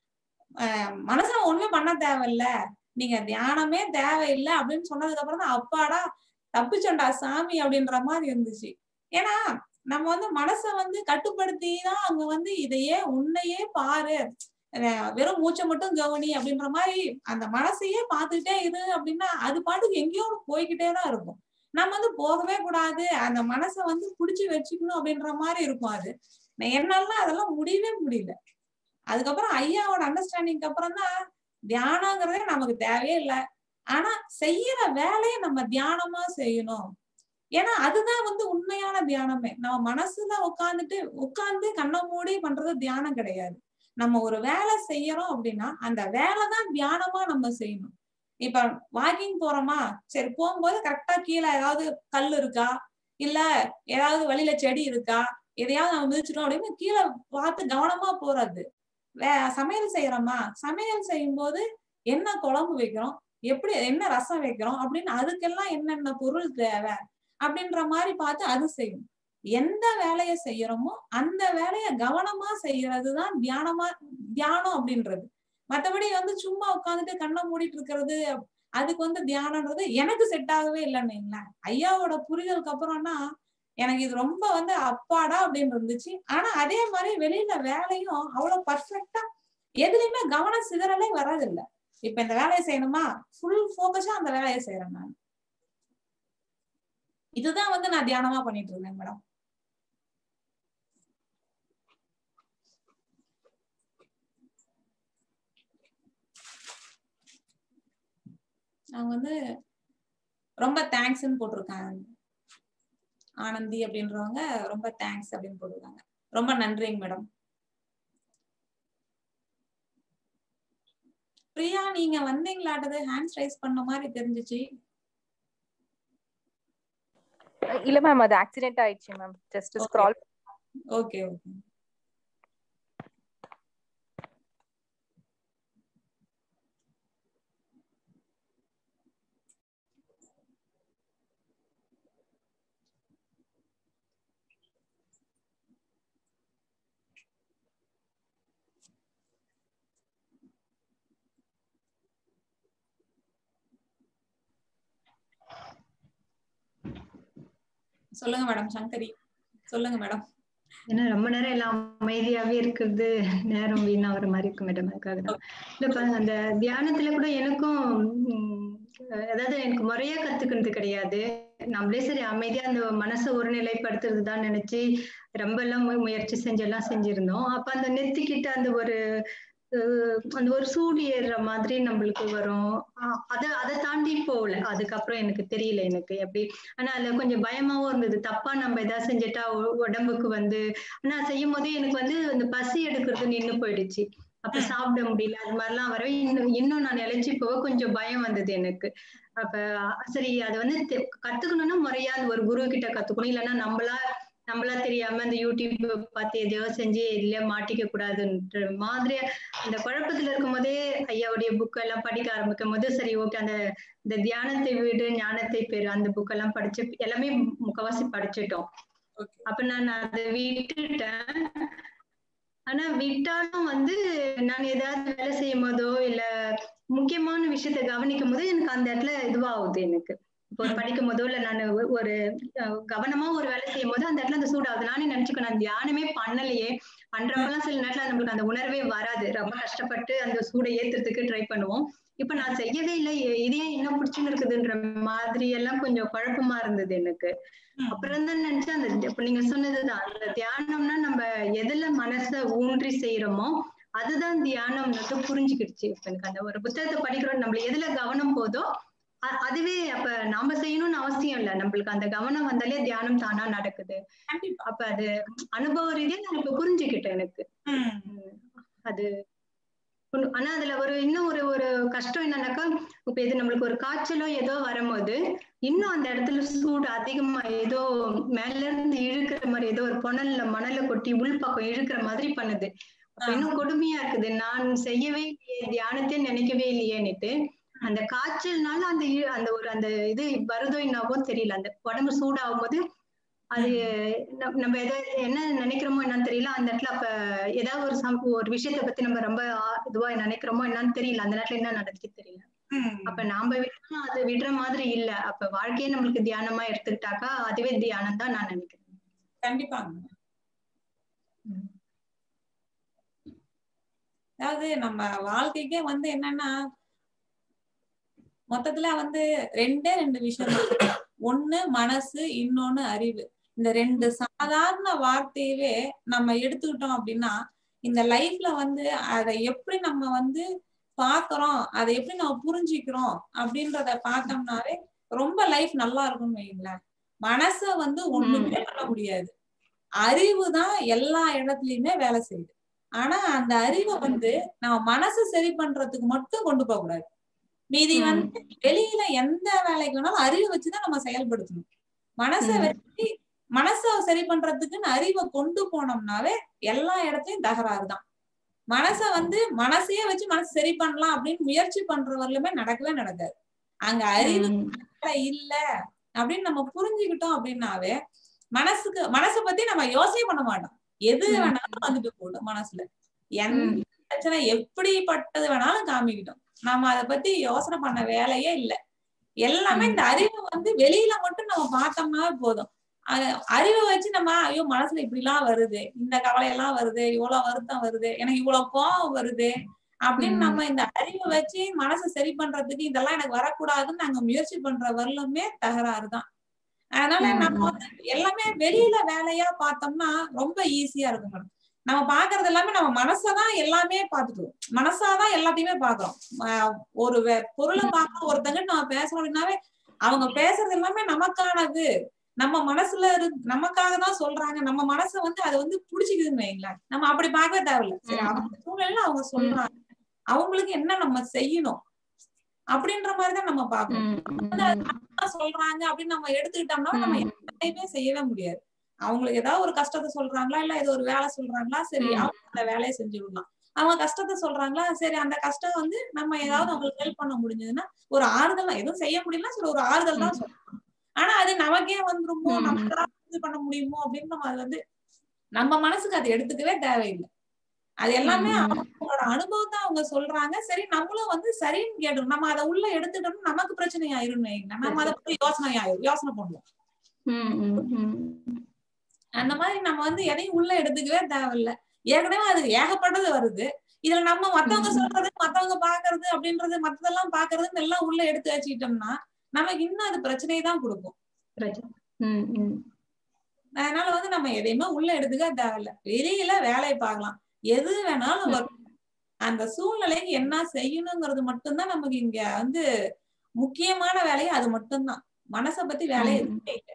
அஹ் மனசுல ஒண்ணுமே பண்ண தேவையில்ல நீங்க தியானமே தேவையில்லை அப்படின்னு சொன்னதுக்கு அப்புறம் தான் அப்பாடா தப்பிச்சோண்டா சாமி அப்படின்ற மாதிரி இருந்துச்சு ஏன்னா நம்ம வந்து மனசை வந்து கட்டுப்படுத்தி தான் அங்க வந்து இதையே உன்னையே பாரு அஹ் வெறும் மூச்சை மட்டும் கவனி அப்படின்ற மாதிரி அந்த மனசையே பார்த்துக்கிட்டே இரு அப்படின்னா அது பாட்டுக்கு எங்கேயோ ஒண்ணு போய்கிட்டே தான் இருக்கும் நம்ம வந்து போகவே கூடாது அந்த மனசை வந்து புடிச்சு வச்சுக்கணும் அப்படின்ற மாதிரி இருக்கும் அது என்னாலாம் அதெல்லாம் முடியவே முடியல அதுக்கப்புறம் ஐயாவோட அண்டர்ஸ்டாண்டிங்க்கு அப்புறம் தான் தியானங்கிறதே நமக்கு தேவையே இல்லை ஆனா செய்யற வேலையை நம்ம தியானமா செய்யணும் ஏன்னா அதுதான் வந்து உண்மையான தியானமே நம்ம மனசுல உட்காந்துட்டு உட்கார்ந்து கண்ணை மூடி பண்றது தியானம் கிடையாது நம்ம ஒரு வேலை செய்யறோம் அப்படின்னா அந்த வேலை தான் தியானமா நம்ம செய்யணும் இப்ப வாக்கிங் போறோமா சரி போகும்போது கரெக்டா கீழே ஏதாவது கல் இருக்கா இல்ல ஏதாவது வழியில செடி இருக்கா எதையாவது நம்ம மிதிச்சிட்டோம் அப்படின்னு கீழே பார்த்து கவனமா போறது வே சமையல் செய்யறோமா சமையல் செய்யும் போது என்ன குழம்பு வைக்கிறோம் எப்படி என்ன ரசம் வைக்கிறோம் அப்படின்னு அதுக்கெல்லாம் என்னென்ன பொருள் தேவை அப்படின்ற மாதிரி பார்த்து அது செய்யும் எந்த வேலையை செய்யறோமோ அந்த வேலையை கவனமா செய்யறதுதான் தியானமா தியானம் அப்படின்றது மத்தபடி வந்து சும்மா உட்காந்துட்டு கண்ணை மூடிட்டு இருக்கிறது அதுக்கு வந்து தியானம்ன்றது எனக்கு செட் ஆகவே இல்லைன்னு வைங்களேன் ஐயாவோட புரிதலுக்கு அப்புறம்னா எனக்கு இது ரொம்ப வந்து அப்பாடா அப்படின்னு இருந்துச்சு ஆனா அதே மாதிரி வெளியில வேலையும் அவ்வளவு பர்ஃபெக்டா எதுலயுமே கவனம் சிதறலே வராதில்ல இப்ப இந்த வேலையை செய்யணுமா ஃபுல் ஃபோக்கஸா அந்த வேலையை செய்யறேன் நான் இதுதான் வந்து நான் தியானமா பண்ணிட்டு இருந்தேன் மேடம் அவங்க வந்து ரொம்ப தேங்க்ஸ்ன்னு போட்டிருக்காங்க ஆனந்தி அப்படின்றவங்க ரொம்ப தேங்க்ஸ் அப்படின்னு போட்டிருக்காங்க ரொம்ப நன்றிங்க மேடம் பிரியா நீங்க வந்தீங்களாட்டது ஹேண்ட்ஸ் ரைஸ் பண்ண மாதிரி தெரிஞ்சிச்சு இல்ல மேம் அது ஆக்சிடென்ட் ஆயிடுச்சு ma'am just Okay. Scroll okay okay சொல்லுங்க மேடம் சங்கரி சொல்லுங்க மேடம் ஏன்னா ரொம்ப நேரம் எல்லாம் அமைதியாவே இருக்கிறது நேரம் வீணாகிற மாதிரி இருக்கும் மேடம் அதுக்காக தான் இல்லப்பா அந்த தியானத்துல கூட எனக்கும் உம், அதாவது எனக்கு முறையா கத்துக்கிறது கிடையாது நம்மளே சரி அமைதியா அந்த மனசை ஒருநிலைப்படுத்துறது தான் நினைச்சு ரொம்ப எல்லாம் மு- முயற்சி செஞ்செல்லாம் செஞ்சிருந்தோம் அப்ப அந்த நெத்திக்கிட்ட அந்த ஒரு அஹ், அந்த ஒரு சூடு ஏறுற மாதிரி நம்மளுக்கு வரும் அ- அத அதை தாண்டி போகல அதுக்கப்புறம் எனக்கு தெரியல எனக்கு எப்படி ஆனா அதுல கொஞ்சம் பயமாவும் இருந்தது தப்பா நம்ம ஏதாவது செஞ்சுட்டா உ- உடம்புக்கு வந்து ஆனா செய்யும் போதே எனக்கு வந்து அந்த பசி எடுக்கிறது நின்னு போயிடுச்சு அப்ப சாப்பிட முடியல அது மாதிரிலாம் வரவே இன்னும் இன்னும் நான் இழைச்சி போக கொஞ்சம் பயம் வந்தது எனக்கு அப்ப அ- சரி அதை வந்து தெ- கத்துக்கணும்னா முறையா அந்த ஒரு குரு கிட்ட கத்துக்கணும் இல்லைன்னா நம்மளா நம்மளா தெரியாம அந்த யூடியூப் பார்த்து எதையோ செஞ்சு இல்ல மாட்டிக்க கூடாதுன்ற மாதிரி அந்த குழப்பத்துல இருக்கும் போதே ஐயாவுடைய புக் எல்லாம் படிக்க ஆரம்பிக்கும் போது சரி ஓகே அந்த இந்த தியானத்தை வீடு ஞானத்தை பெறு அந்த புக் எல்லாம் படிச்சு எல்லாமே முக்கவாசி படிச்சுட்டோம் ஓகே அப்ப நான் அதை விட்டுட்டேன் ஆனா விட்டாலும் வந்து நான் ஏதாவது வேலை செய்யும் போதோ இல்ல முக்கியமான விஷயத்த கவனிக்கும் போது எனக்கு அந்த இடத்துல இதுவாகுது எனக்கு இப்போ ஒரு படிக்கும் போதோ இல்ல நான் ஒரு அஹ், கவனமா ஒரு வேலை செய்யும் போது அந்த இடத்துல அந்த சூடாகுது நானே நினைச்சுக்கோ நான் தியானமே பண்ணலையே பண்றப்பெல்லாம் சில நேரத்துல நம்மளுக்கு அந்த உணர்வே வராது ரொம்ப கஷ்டப்பட்டு அந்த சூடை ஏத்துறதுக்கு ட்ரை பண்ணுவோம் இப்ப நான் செய்யவே இல்லை எ- இது ஏன் என்ன பிடிச்சுன்னு இருக்குதுன்ற மாதிரி எல்லாம் கொஞ்சம் குழப்பமா இருந்தது எனக்கு அப்புறம் தான் நினைச்சேன் அந்த இப்ப நீங்க சொன்னதுதான் அந்த தியானம்னா நம்ம எதுல மனச ஊன்றி செய்யறோமோ அதுதான் தியானம்ன்றது புரிஞ்சுக்கிடுச்சு இப்ப எனக்கு அந்த ஒரு புத்தகத்தை படிக்கிறோம் நம்மள எதுல கவனம் போதோ அ- அதுவே அப்ப நாம செய்யணும்னு அவசியம் இல்ல நம்மளுக்கு அந்த கவனம் வந்தாலே தியானம் தானா நடக்குது கண்டிப்பா அப்ப அது அனுபவ ரீதியா நான் இப்ப புரிஞ்சுக்கிட்டேன் எனக்கு ம். உம் அது உன்- ஆனா அதுல ஒரு இன்னும் ஒரு ஒரு கஷ்டம் என்னன்னாக்கா இப்ப இது நம்மளுக்கு ஒரு காய்ச்சலோ ஏதோ வரும்போது இன்னும் அந்த இடத்துல சூடு அதிகமா ஏதோ மேல இருந்து இழுக்கிற மாதிரி ஏதோ ஒரு புனல்ல மணல கொட்டி உள்பக்கம் இழுக்கிற மாதிரி பண்ணுது அப்ப இன்னும் கொடுமையா இருக்குது நான் செய்யவே இல்லையே தியானத்தை நினைக்கவே இல்லையேன்னுட்டு அந்த காய்ச்சல்னால அந்த இழு- அந்த ஒரு அந்த இது வருதோ என்னவோ தெரியல அந்த உடம்பு சூடாகும் போது அது நம்- நம்ம எதை என்ன நினைக்கிறோமோ என்னன்னு தெரியல அந்த இடத்துல அப்ப ஏதாவது ஒரு சம் ஒரு விஷயத்த பத்தி நம்ம ரொம்ப ஆ- இதுவா நினைக்கிறோமோ என்னன்னு தெரியல அந்த நேரத்துல என்ன நடந்துச்சு தெரியல ம். அப்ப நாம விட்டோம்னா அது விடுற மாதிரி இல்ல அப்ப வாழ்க்கையே நம்மளுக்கு தியானமா எடுத்துக்கிட்டாக்கா அதுவே தியானம் தான் நான் நினைக்கிறேன் கண்டிப்பாங்க ம். அதாவது நம்ம வாழ்க்கைக்கே வந்து என்னன்னா மொத்தத்துல வந்து ரெண்டே ரெண்டு விஷயம் தான். ஒண்ணு மனசு இன்னொன்னு அறிவு இந்த ரெண்டு சாதாரண வார்த்தையவே நம்ம எடுத்துக்கிட்டோம் அப்படின்னா இந்த லைஃப்ல வந்து அதை எப்படி நம்ம வந்து பாக்குறோம் அதை எப்படி நம்ம புரிஞ்சுக்கிறோம் அப்படின்றத பார்த்தோம்னாவே ரொம்ப லைஃப் நல்லா இருக்கும்னு வைங்களேன் மனச வந்து ஒண்ணுமே பண்ண முடியாது அறிவு தான் எல்லா இடத்துலயுமே வேலை செய்யுது ஆனா அந்த அறிவை வந்து நம்ம மனசு சரி பண்றதுக்கு மட்டும் கொண்டு போக கூடாது மீதி ம். வந்து வெளியில எந்த வேலைக்கு வேணாலும் அறிவை வச்சுதான் நம்ம செயல்படுத்தணும் மனசை ம். வச்சு மனசை சரி பண்றதுக்குன்னு அறிவை கொண்டு போனோம்னாவே எல்லா இடத்துலயும் தகராறு தான் மனசை வந்து மனசையே வச்சு மனசு சரி பண்ணலாம் அப்படின்னு முயற்சி பண்றவர்களுமே நடக்கவே நடக்காது அங்க அறிவு ம். வேலை இல்ல அப்படின்னு நம்ம புரிஞ்சுக்கிட்டோம் அப்படின்னாவே மனசுக்கு மனசை பத்தி நம்ம யோசனை பண்ண மாட்டோம் எது ம். வேணாலும் வந்துட்டு போடும் மனசுல எந்த ம். பிரச்சனை எப்படிப்பட்டது வேணாலும் காமிக்கிட்டோம் நம்ம அதை பத்தி யோசனை பண்ண வேலையே இல்ல எல்லாமே ம். இந்த அறிவை வந்து வெளியில மட்டும் நம்ம பார்த்தோம்னாவே போதும் அஹ் அறிவை வச்சு நம்ம ஐயோ மனசுல இப்படி எல்லாம் வருது இந்த கவலை எல்லாம் வருது இவ்வளவு வருத்தம் வருது எனக்கு இவ்வளவு கோவம் வருது அப்படின்னு ம். நம்ம இந்த அறிவை வச்சு மனசை சரி பண்றதுக்கு இதெல்லாம் எனக்கு வரக்கூடாதுன்னு நாங்க முயற்சி பண்ற வரலுமே தகராறு தான் அதனால ம், நம்ம ம். வந்து எல்லாமே வெளியில வேலையா பார்த்தோம்னா ரொம்ப ஈஸியா இருக்கும் மேடம் நம்ம பாக்குறது எல்லாமே நம்ம மனசதான் எல்லாமே பார்த்துட்டோம் மனசாதான் எல்லாத்தையுமே பாக்குறோம் ஆஹ் ஒரு வே- பொருளை பார்க்க ஒருத்தங்க நம்ம பேசுறோம் அப்படின்னாவே அவங்க பேசுறது எல்லாமே நமக்கானது நம்ம மனசுல இரு நமக்காக தான் சொல்றாங்க நம்ம மனசை வந்து அதை வந்து புடிச்சுக்குதுன்னு வைங்களேன் நம்ம அப்படி பார்க்கவே தேவையில்ல சரி ம். அவங்க சூழ்நிலையில அவங்க சொல்றாங்க அவங்களுக்கு என்ன நம்ம செய்யணும் அப்படின்ற மாதிரிதான் நம்ம பார்க்கணும் ம். ம். என்ன சொல்றாங்க அப்படின்னு நம்ம எடுத்துக்கிட்டோம்னா நம்ம ம். எதையுமே செய்யவே முடியாது அவங்களுக்கு ஏதாவது ஒரு கஷ்டத்தை சொல்றாங்களா இல்ல ஏதோ ஒரு வேலை சொல்றாங்களா சரி ம். அவங்க அந்த வேலையை செஞ்சு விடலாம் அவங்க கஷ்டத்தை சொல்றாங்களா சரி அந்த கஷ்டம் வந்து நம்ம ஏதாவது அவங்களுக்கு ஹெல்ப் பண்ண முடிஞ்சதுன்னா ஒரு ஆறுதல் தான் எதுவும் செய்ய முடியலன்னா சரி ஒரு ஆறுதல் தான் சொல்லலாம் ஆனா அது நமக்கே வந்துருமோ ம். நம்ம இது பண்ண முடியுமோ அப்படின்னு நம்ம அது வந்து நம்ம மனசுக்கு அது எடுத்துக்கவே தேவையில்லை அது எல்லாமே ம். அவங்களோட அனுபவத்தை அவங்க சொல்றாங்க சரி நம்மளும் வந்து சரின்னு கேட்டோம் நம்ம அதை உள்ள எடுத்துட்டோம்னா நமக்கு பிரச்சனை ஆயிரும் நம்ம அதை பத்தி யோசனை ஆயிரும் யோசனை பண்ணுவோம் ம். ம். ம். அந்த மாதிரி நம்ம வந்து எதையும் உள்ள எடுத்துக்கவே தேவையில்ல ஏற்கனவே அது ஏகப்பட்டது வருது இதுல நம்ம மத்தவங்க ம். சொல்றது மத்தவங்க பாக்குறது அப்படின்றது மத்ததெல்லாம் பாக்குறதுன்னு எல்லாம் உள்ள எடுத்து வச்சுக்கிட்டோம்னா நமக்கு இன்னும் அது பிரச்சனையை தான் கொடுக்கும் பிரச்சனை. ம். ம். அதனால வந்து நம்ம எதையுமே உள்ள எடுத்துக்க தேவையில்ல வெளியில வேலையை பார்க்கலாம் எது வேணாலும் வரும் அந்த சூழ்நிலைக்கு என்ன செய்யணுங்கிறது மட்டும்தான் நமக்கு இங்க வந்து முக்கியமான வேலையே அது மட்டும்தான் மனசை பத்தி வேலையை ம். எதுவுமே இல்லை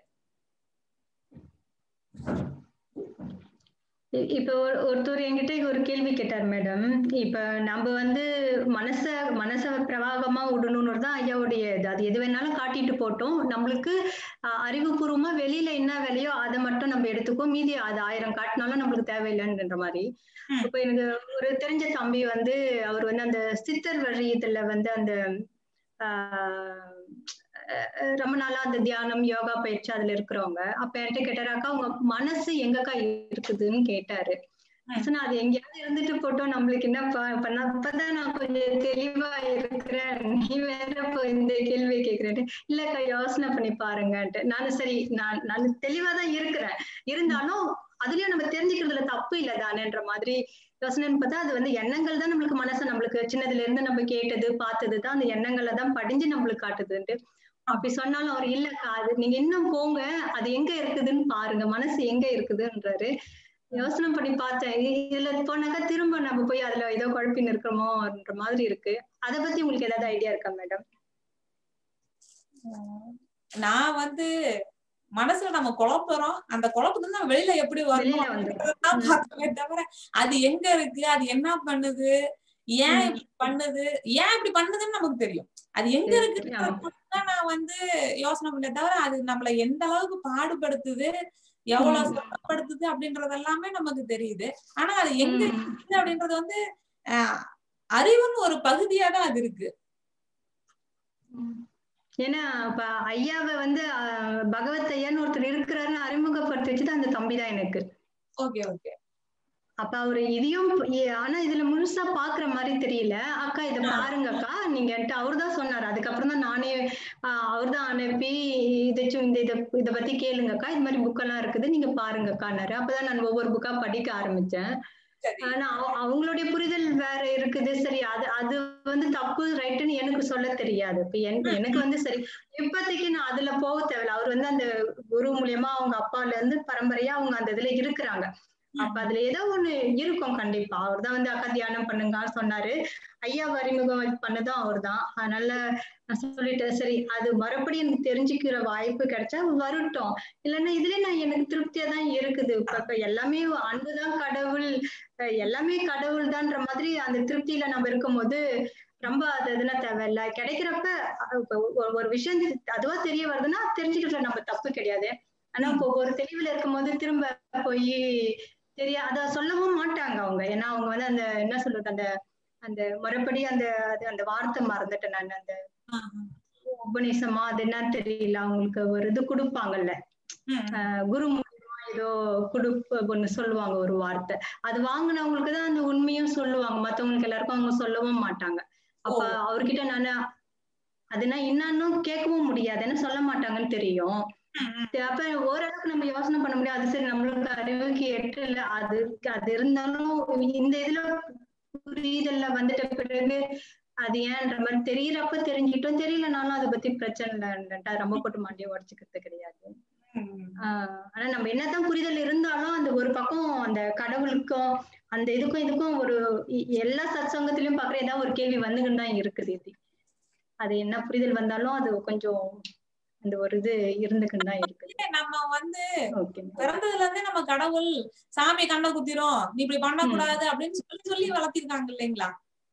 இ- இப்ப ஒரு- ஒருத்தர் என்கிட்ட ஒரு கேள்வி கேட்டார் மேடம் இப்ப நம்ம வந்து மனச மனச பிரவாகமா விடணும்னு தான் ஐயாவுடைய இது அது எது வேணாலும் காட்டிட்டு போட்டோம் நம்மளுக்கு அஹ், அறிவுபூர்வமா வெளியில என்ன வேலையோ அதை மட்டும் நம்ம எடுத்துக்கோ மீதி அது ஆயிரம் காட்டினாலும் நம்மளுக்கு தேவையில்லைன்ற மாதிரி ம். இப்ப எனக்கு ஒரு தெரிஞ்ச தம்பி வந்து அவர் வந்து அந்த சித்தர் வழியத்துல வந்து அந்த ஆஹ் அஹ் ரொம்ப நாளா அந்த தியானம் யோகா பயிற்சி அதுல இருக்கிறவங்க அப்ப என்கிட்ட கேட்டாராக்கா உங்க மனசு எங்கக்கா இருக்குதுன்னு கேட்டாரு ம். சொன்னா அது எங்கேயாவது இருந்துட்டு போட்டோம் நம்மளுக்கு என்ன ப- பண்ண அப்பதான் நான் கொஞ்சம் தெளிவா இருக்கிறேன் நீ வேற இப்போ இந்த கேள்வி கேக்குறேன் இல்லக்கா யோசனை பண்ணி பாருங்கன்ட்டு நானும் சரி நான் நான் தெளிவா தான் இருக்கிறேன் இருந்தாலும் அதுலயும் நம்ம தெரிஞ்சுக்கிறதுல தப்பு இல்ல தானேன்ற மாதிரி யோசனைன்னு பார்த்தா அது வந்து எண்ணங்கள் தான் நம்மளுக்கு மனசை நம்மளுக்கு சின்னதுல இருந்து நம்ம கேட்டது பார்த்தது தான் அந்த எண்ணங்களை தான் படிஞ்சு நம்மளுக்கு காட்டுதுன்ட்டு அப்படி சொன்னாலும் அவர் இல்லக்கா அது நீங்க இன்னும் போங்க அது எங்க இருக்குதுன்னு பாருங்க மனசு எங்க இருக்குதுன்றாரு யோசனை பண்ணி பார்த்தேன் இ- இதுல போனாக்கா திரும்ப நம்ம போய் அதுல ஏதோ குழப்பின்னு இருக்கிறோமோன்ற மாதிரி இருக்கு அத பத்தி உங்களுக்கு ஏதாவது ஐடியா இருக்கா மேடம் நான் வந்து மனசுல நம்ம குழப்புறோம் அந்த குழப்பத்துல நம்ம வெளியில எப்படி வெளியில வரணும் வந்துரும். அப்படின்றதுதான் பார்க்கவே தவிர அது எங்க இருக்கு அது என்ன பண்ணுது ஏன் ம். இப்படி பண்ணுது ஏன் இப்படி பண்ணுதுன்னு நமக்கு தெரியும் அது எங்க சரி, இருக்கு ஆமா. நான் வந்து யோசனை பண்ண தவிர அது நம்மள எந்த அளவுக்கு பாடுபடுத்துது எவ்வளவு ம். சிரமப்படுத்துது அப்படின்றது எல்லாமே நமக்கு தெரியுது ஆனா அது எங்க ம். இருக்கு அப்படின்றது வந்து ஆஹ் அறிவுன்னு ஒரு பகுதியா தான் அது இருக்கு ஏன்னா இப்ப ஐயாவை வந்து அஹ், பகவத் ஐயான்னு ஒருத்தர் இருக்கிறாருன்னு அறிமுகப்படுத்தி வச்சுட்டு அந்த தம்பி தான் எனக்கு ஓகே ஓகே அப்ப அவரு இதையும் இ- ஆனா இதுல முழுசா பாக்குற மாதிரி தெரியல அக்கா இத ஆ. பாருங்க அக்கா நீங்க அவர் தான் சொன்னாரு அதுக்கப்புறம் தான் நானே அவர் தான் அனுப்பி இதாச்சும் இந்த இத இத பத்தி கேளுங்கக்கா இது மாதிரி புக் எல்லாம் இருக்குது நீங்க பாருங்கக்கான்னாரு அப்பதான் நான் ஒவ்வொரு புக்கா படிக்க ஆரம்பிச்சேன் சரி ஆனா அவ- அவங்களுடைய புரிதல் வேற இருக்குது சரி அது அது வந்து தப்பு ரைட்டுன்னு எனக்கு சொல்ல தெரியாது இப்ப என்- எனக்கு வந்து சரி இப்போதைக்கு நான் அதுல போக தேவையில்ல அவர் வந்து அந்த குரு மூலியமா அவங்க அப்பால இருந்து பரம்பரையா அவங்க அந்த இதுல இருக்கிறாங்க அப்ப அதுல ஏதோ ஒண்ணு இருக்கும் கண்டிப்பா அவர் தான் வந்து அக்கா தியானம் பண்ணுங்கன்னு சொன்னாரு ஐயா அறிமுகம் பண்ணதும் அவர் தான் அதனால நான் சொல்லிட்டேன் சரி அது மறுபடியும் எனக்கு தெரிஞ்சுக்கிற வாய்ப்பு கிடைச்சா வரட்டும் இல்லைன்னா இதுல நான் எனக்கு திருப்தியா தான் இருக்குது இப்ப இப்ப எல்லாமே அன்புதான் கடவுள் அஹ் எல்லாமே கடவுள் தான்ற மாதிரி அந்த திருப்தியில நம்ம இருக்கும்போது ரொம்ப அது எதுனா தேவையில்ல கிடைக்கிறப்ப அஹ் இப்ப ஒரு- ஒரு விஷயம் அதுவா தெரிய வருதுன்னா தெரிஞ்சுக்கிறதுல நம்ம தப்பு கிடையாது ஆனா இப்போ ஒரு தெளிவுல இருக்கும்போது திரும்ப போய் தெரிய அத சொல்லவும் மாட்டாங்க அவங்க ஏன்னா அவங்க வந்து அந்த என்ன சொல்றது அந்த அந்த முறைப்படி அந்த அது அந்த வார்த்தை மறந்துட்டேன் நான் அந்த உபநிஷமா அது என்னன்னு தெரியல அவங்களுக்கு ஒரு இது கொடுப்பாங்கல்ல ஆஹ் குரு மூலியமா ஏதோ குடுப்பு ஒண்ணு சொல்லுவாங்க ஒரு வார்த்தை அது வாங்கினவங்களுக்கு தான் அந்த உண்மையும் சொல்லுவாங்க மத்தவங்களுக்கு எல்லாருக்கும் அவங்க சொல்லவும் மாட்டாங்க அப்ப ஓ. அவர்கிட்ட நானு அதுனா என்னன்னு கேட்கவும் முடியாது ஏன்னா சொல்ல மாட்டாங்கன்னு தெரியும் சரி, அப்ப ஓரளவுக்கு நம்ம யோசனை பண்ண முடியாது அது சரி நம்மளுக்கு அறிவுக்கு எட்டல அது அது இருந்தாலும் இந்த இதுல புரிதல்ல வந்துட்ட பிறகு அது ஏன்ற மாதிரி தெரியறப்ப தெரிஞ்சுக்கிட்டோம் தெரியலனாலும் அதை பத்தி பிரச்சனை இல்லைன்ட்டா ரொம்ப போட்டு மண்டியை உடச்சுக்கிறது கிடையாது ஆஹ் ஆனா நம்ம என்னதான் புரிதல் இருந்தாலும் அந்த ஒரு பக்கம் அந்த கடவுளுக்கும் அந்த இதுக்கும் இதுக்கும் ஒரு இ- எல்லா சத்சங்கத்திலயும் பாக்குற ஏதாவது ஒரு கேள்வி வந்துகிட்டு தான் இருக்குது இது அது என்ன புரிதல் வந்தாலும் அது கொஞ்சம் அந்த ஒரு இது இருந்துகிட்டு தான் இருக்குது நம்ம வந்து ஓகே பிறந்ததுல இருந்தே நம்ம கடவுள் சாமி கண்ணை குத்திரும் நீ இப்படி பண்ணக்கூடாது அப்படின்னு சொல்லி சொல்லி வளர்த்திருக்காங்க இல்லைங்களா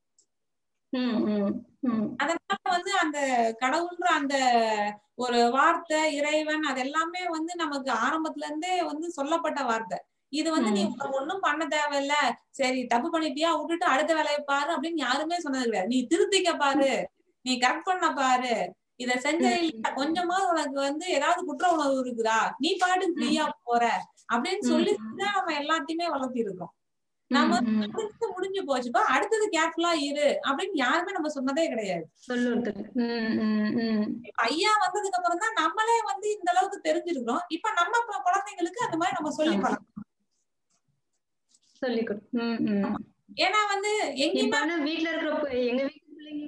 உம் உம் உம் அதனால வந்து அந்த கடவுள்ன்ற அந்த ஒரு வார்த்தை இறைவன் அது எல்லாமே வந்து நமக்கு ஆரம்பத்துல இருந்தே வந்து சொல்லப்பட்ட வார்த்தை இது வந்து நீ ம். ஒண்ணும் பண்ண தேவையில்ல சரி தப்பு பண்ணிட்டியா விட்டுட்டு அடுத்த வேலையை பாரு அப்படின்னு யாருமே சொன்னது கிடையாது நீ திருத்திக்க பாரு நீ கரெக்ட் பண்ண பாரு இத செஞ்ச இல்ல கொஞ்சமா உனக்கு வந்து ஏதாவது குற்ற உணர்வு இருக்குதா நீ பாட்டுக்கு ஃப்ரீயா போற அப்படின்னு சொல்லி ம். தான் நம்ம எல்லாத்தையுமே வளர்த்தி இருக்கோம் நம்ம உம் உம் அடுத்தது முடிஞ்சு போச்சுப்பா அடுத்தது கேர்ஃபுல்லா இரு அப்படின்னு யாருமே நம்ம சொன்னதே கிடையாது சொல்லுறதுக்கு உம் உம் உம் இப்ப ஐயா வந்ததுக்கு அப்புறம் தான் நம்மளே வந்து இந்த அளவுக்கு தெரிஞ்சிருக்கிறோம் இப்ப நம்ம இப்ப குழந்தைங்களுக்கு அந்த மாதிரி நம்ம சொல்லி ஆமா. பழக்கம் சொல்லிக் கொடு உம் உம் ஏன்னா வந்து இப்ப எங்கேயுமே ஆனா வீட்ல இருக்கிற பு- எங்க வீட்டு பிள்ளைங்க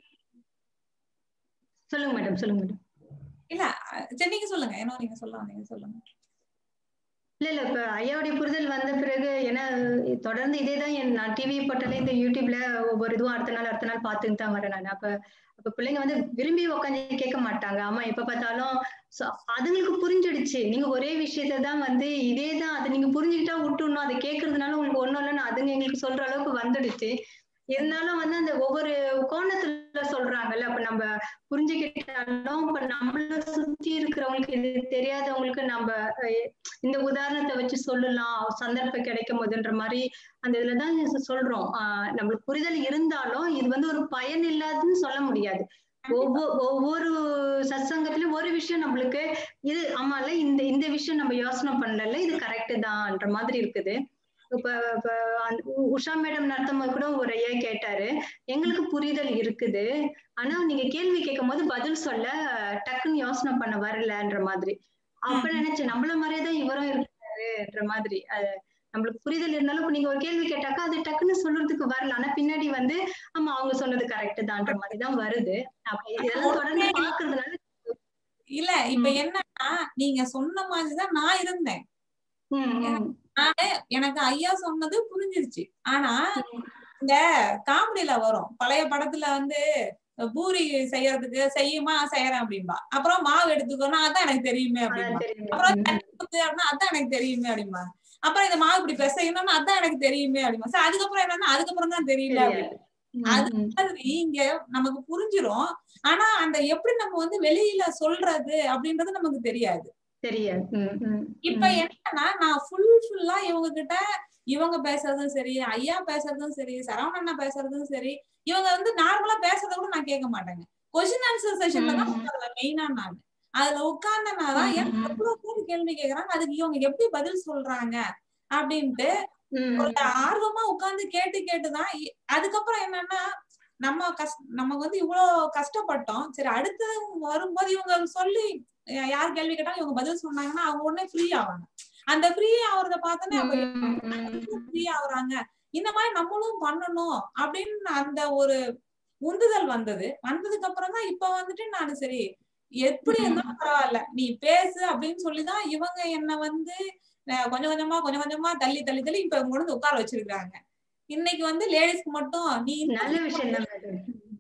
சொல்லுங்க மேடம் சொல்லுங்க மேடம் இல்ல சரி நீங்க சொல்லுங்க என்ன நீங்க சொல்ல வந்தீங்க சொல்லுங்க இல்ல இல்ல இப்ப ஐயாவுடைய புரிதல் வந்த பிறகு ஏன்னா தொடர்ந்து இதேதான் என் நான் டிவி போட்டாலே இந்த யூடியூப்ல ஒவ்வொரு இதுவும் அடுத்த நாள் அடுத்த நாள் பார்த்துட்டு தான் வரேன் நான் அப்ப அப்ப பிள்ளைங்க வந்து விரும்பி உட்காந்து கேட்க மாட்டாங்க ஆமா எப்ப பார்த்தாலும் so அதுங்களுக்கு புரிஞ்சிடுச்சு நீங்க ஒரே விஷயத்த தான் வந்து இதே தான் அதை நீங்க புரிஞ்சுக்கிட்டா விட்டுணும் அதை கேட்கறதுனால உங்களுக்கு ஒண்ணும் இல்லைன்னு அதுங்க எங்களுக்கு சொல்ற அளவுக்கு வந்துடுச்சு இருந்தாலும் வந்து அந்த ஒவ்வொரு கோணத்துல சொல்றாங்கல்ல அப்ப நம்ம புரிஞ்சுக்கிட்டாலும் இப்ப நம்மள சுத்தி இருக்கிறவங்களுக்கு இது தெரியாதவங்களுக்கு நம்ம அஹ், இந்த உதாரணத்தை வச்சு சொல்லலாம் சந்தர்ப்பம் கிடைக்கும் போதுன்ற மாதிரி அந்த இதுலதான் சொ- சொல்றோம் ஆஹ் நம்மளுக்கு புரிதல் இருந்தாலும் இது வந்து ஒரு பயன் இல்லாதுன்னு சொல்ல முடியாது ஒவ்வொரு ஒவ்வொரு சத்சங்கத்திலயும் ஒரு விஷயம் நம்மளுக்கு இது ஆமால இந்த இந்த விஷயம் நம்ம யோசனை பண்ணல இது கரெக்ட் தான்ன்ற மாதிரி இருக்குது இப்ப இப்ப அந்த உ- உஷா மேடம் நடத்தும் போது கூட ஒரு ஐயா கேட்டாரு எங்களுக்கு புரிதல் இருக்குது ஆனா நீங்க கேள்வி கேட்கும் போது பதில் சொல்ல டக்குன்னு யோசனை பண்ண வரலன்ற மாதிரி அப்ப நினைச்சேன் நம்மள மாதிரியே தான் இவரும் இருக்காருன்ற மாதிரி அது நம்மளுக்கு புரிதல் இருந்தாலும் இப்ப நீங்க ஒரு கேள்வி கேட்டாக்கா அது டக்குன்னு சொல்றதுக்கு வரல ஆனா பின்னாடி வந்து ஆமா அவங்க சொன்னது கரெக்ட் தான்ற மாதிரி தான் வருது அப்ப இதெல்லாம் தொடர்ந்து பாக்குறதுனால இல்ல இப்ப ம். என்னன்னா நீங்க சொன்ன மாதிரிதான் நான் இருந்தேன் ம், ம், எனக்கு ஐயா சொன்னது புரிஞ்சிருச்சு ஆனா ம். இந்த காமெடியில வரும் பழைய படத்துல வந்து பூரி செய்யறதுக்கு செய்யுமா செய்யறேன் அப்படின்பா அப்புறம் மாவு எடுத்துக்கோனா அதான் எனக்கு தெரியுமே அப்படின்பா அதான் தெரியுது. அப்புறம் ம், தண்ணி ஊத்து அப்படின்னா அதான் எனக்கு தெரியுமே அப்படிம்பா அப்புறம் இந்த மாவு இப்படி பிசையணும்னா அதான் எனக்கு தெரியுமே அப்படிமா சரி அதுக்கப்புறம் என்னன்னா அதுக்கப்புறம் தான் தெரியல அப்படி தெரியாது. ம், அது ம். மாதிரி இங்க நமக்கு புரிஞ்சிரும் ஆனா அந்த எப்படி நம்ம வந்து வெளியில சொல்றது அப்படின்றது நமக்கு தெரியாது தெரியாது ம், ம், இப்ப ம். என்னன்னா நான் ஃபுல் ஃபுல்லா இவங்க கிட்ட இவங்க பேசுறதும் சரி ஐயா பேசுறதும் சரி சரவணண்ணா பேசுறதும் சரி இவங்க வந்து நார்மலா பேசுறத கூட நான் கேட்க மாட்டேங்க கொஸ்டின் ஆன்சர் செஷன்ல தான் ம், ம். உட்காருவேன் மெயினா நான் அதுல உட்கார்ந்தனாதான் ம், எனக்கு ம். எவ்வளவு பேர் கேள்வி கேக்குறாங்க அதுக்கு இவங்க எப்படி பதில் சொல்றாங்க அப்படின்ட்டு ம், ஒரு ஆர்வமா உட்கார்ந்து கேட்டு கேட்டுதான் இ- அதுக்கப்புறம் என்னன்னா நம்ம கஷ் நமக்கு வந்து இவ்வளவு கஷ்டப்பட்டோம் சரி அடுத்து வரும்போது இவங்க சொல்லி யா- யார் கேள்வி கேட்டாலும் இவங்க பதில் சொன்னாங்கன்னா அவங்க உடனே ஃப்ரீ ஆவாங்க அந்த ஃப்ரீ ஆகுறத பார்த்தோன்னே அப்ப ம், ம். ஃப்ரீ ஆகுறாங்க இந்த மாதிரி நம்மளும் பண்ணணும் அப்படின்னு அந்த ஒரு உந்துதல் வந்தது வந்ததுக்கு அப்புறம் தான் இப்ப வந்துட்டு நான் சரி எப்படி இருந்தாலும் பரவாயில்ல நீ பேசு அப்படின்னு சொல்லிதான் இவங்க என்ன வந்து அஹ், கொஞ்சம் கொஞ்சமா கொஞ்சம் கொஞ்சமா தள்ளி தள்ளி தள்ளி இப்ப இவங்க கொண்டு வந்து உட்கார வச்சிருக்காங்க இன்னைக்கு வந்து லேடிஸ்க்கு மட்டும் நீ இந்த நல்ல விஷயம் தான் மேடம்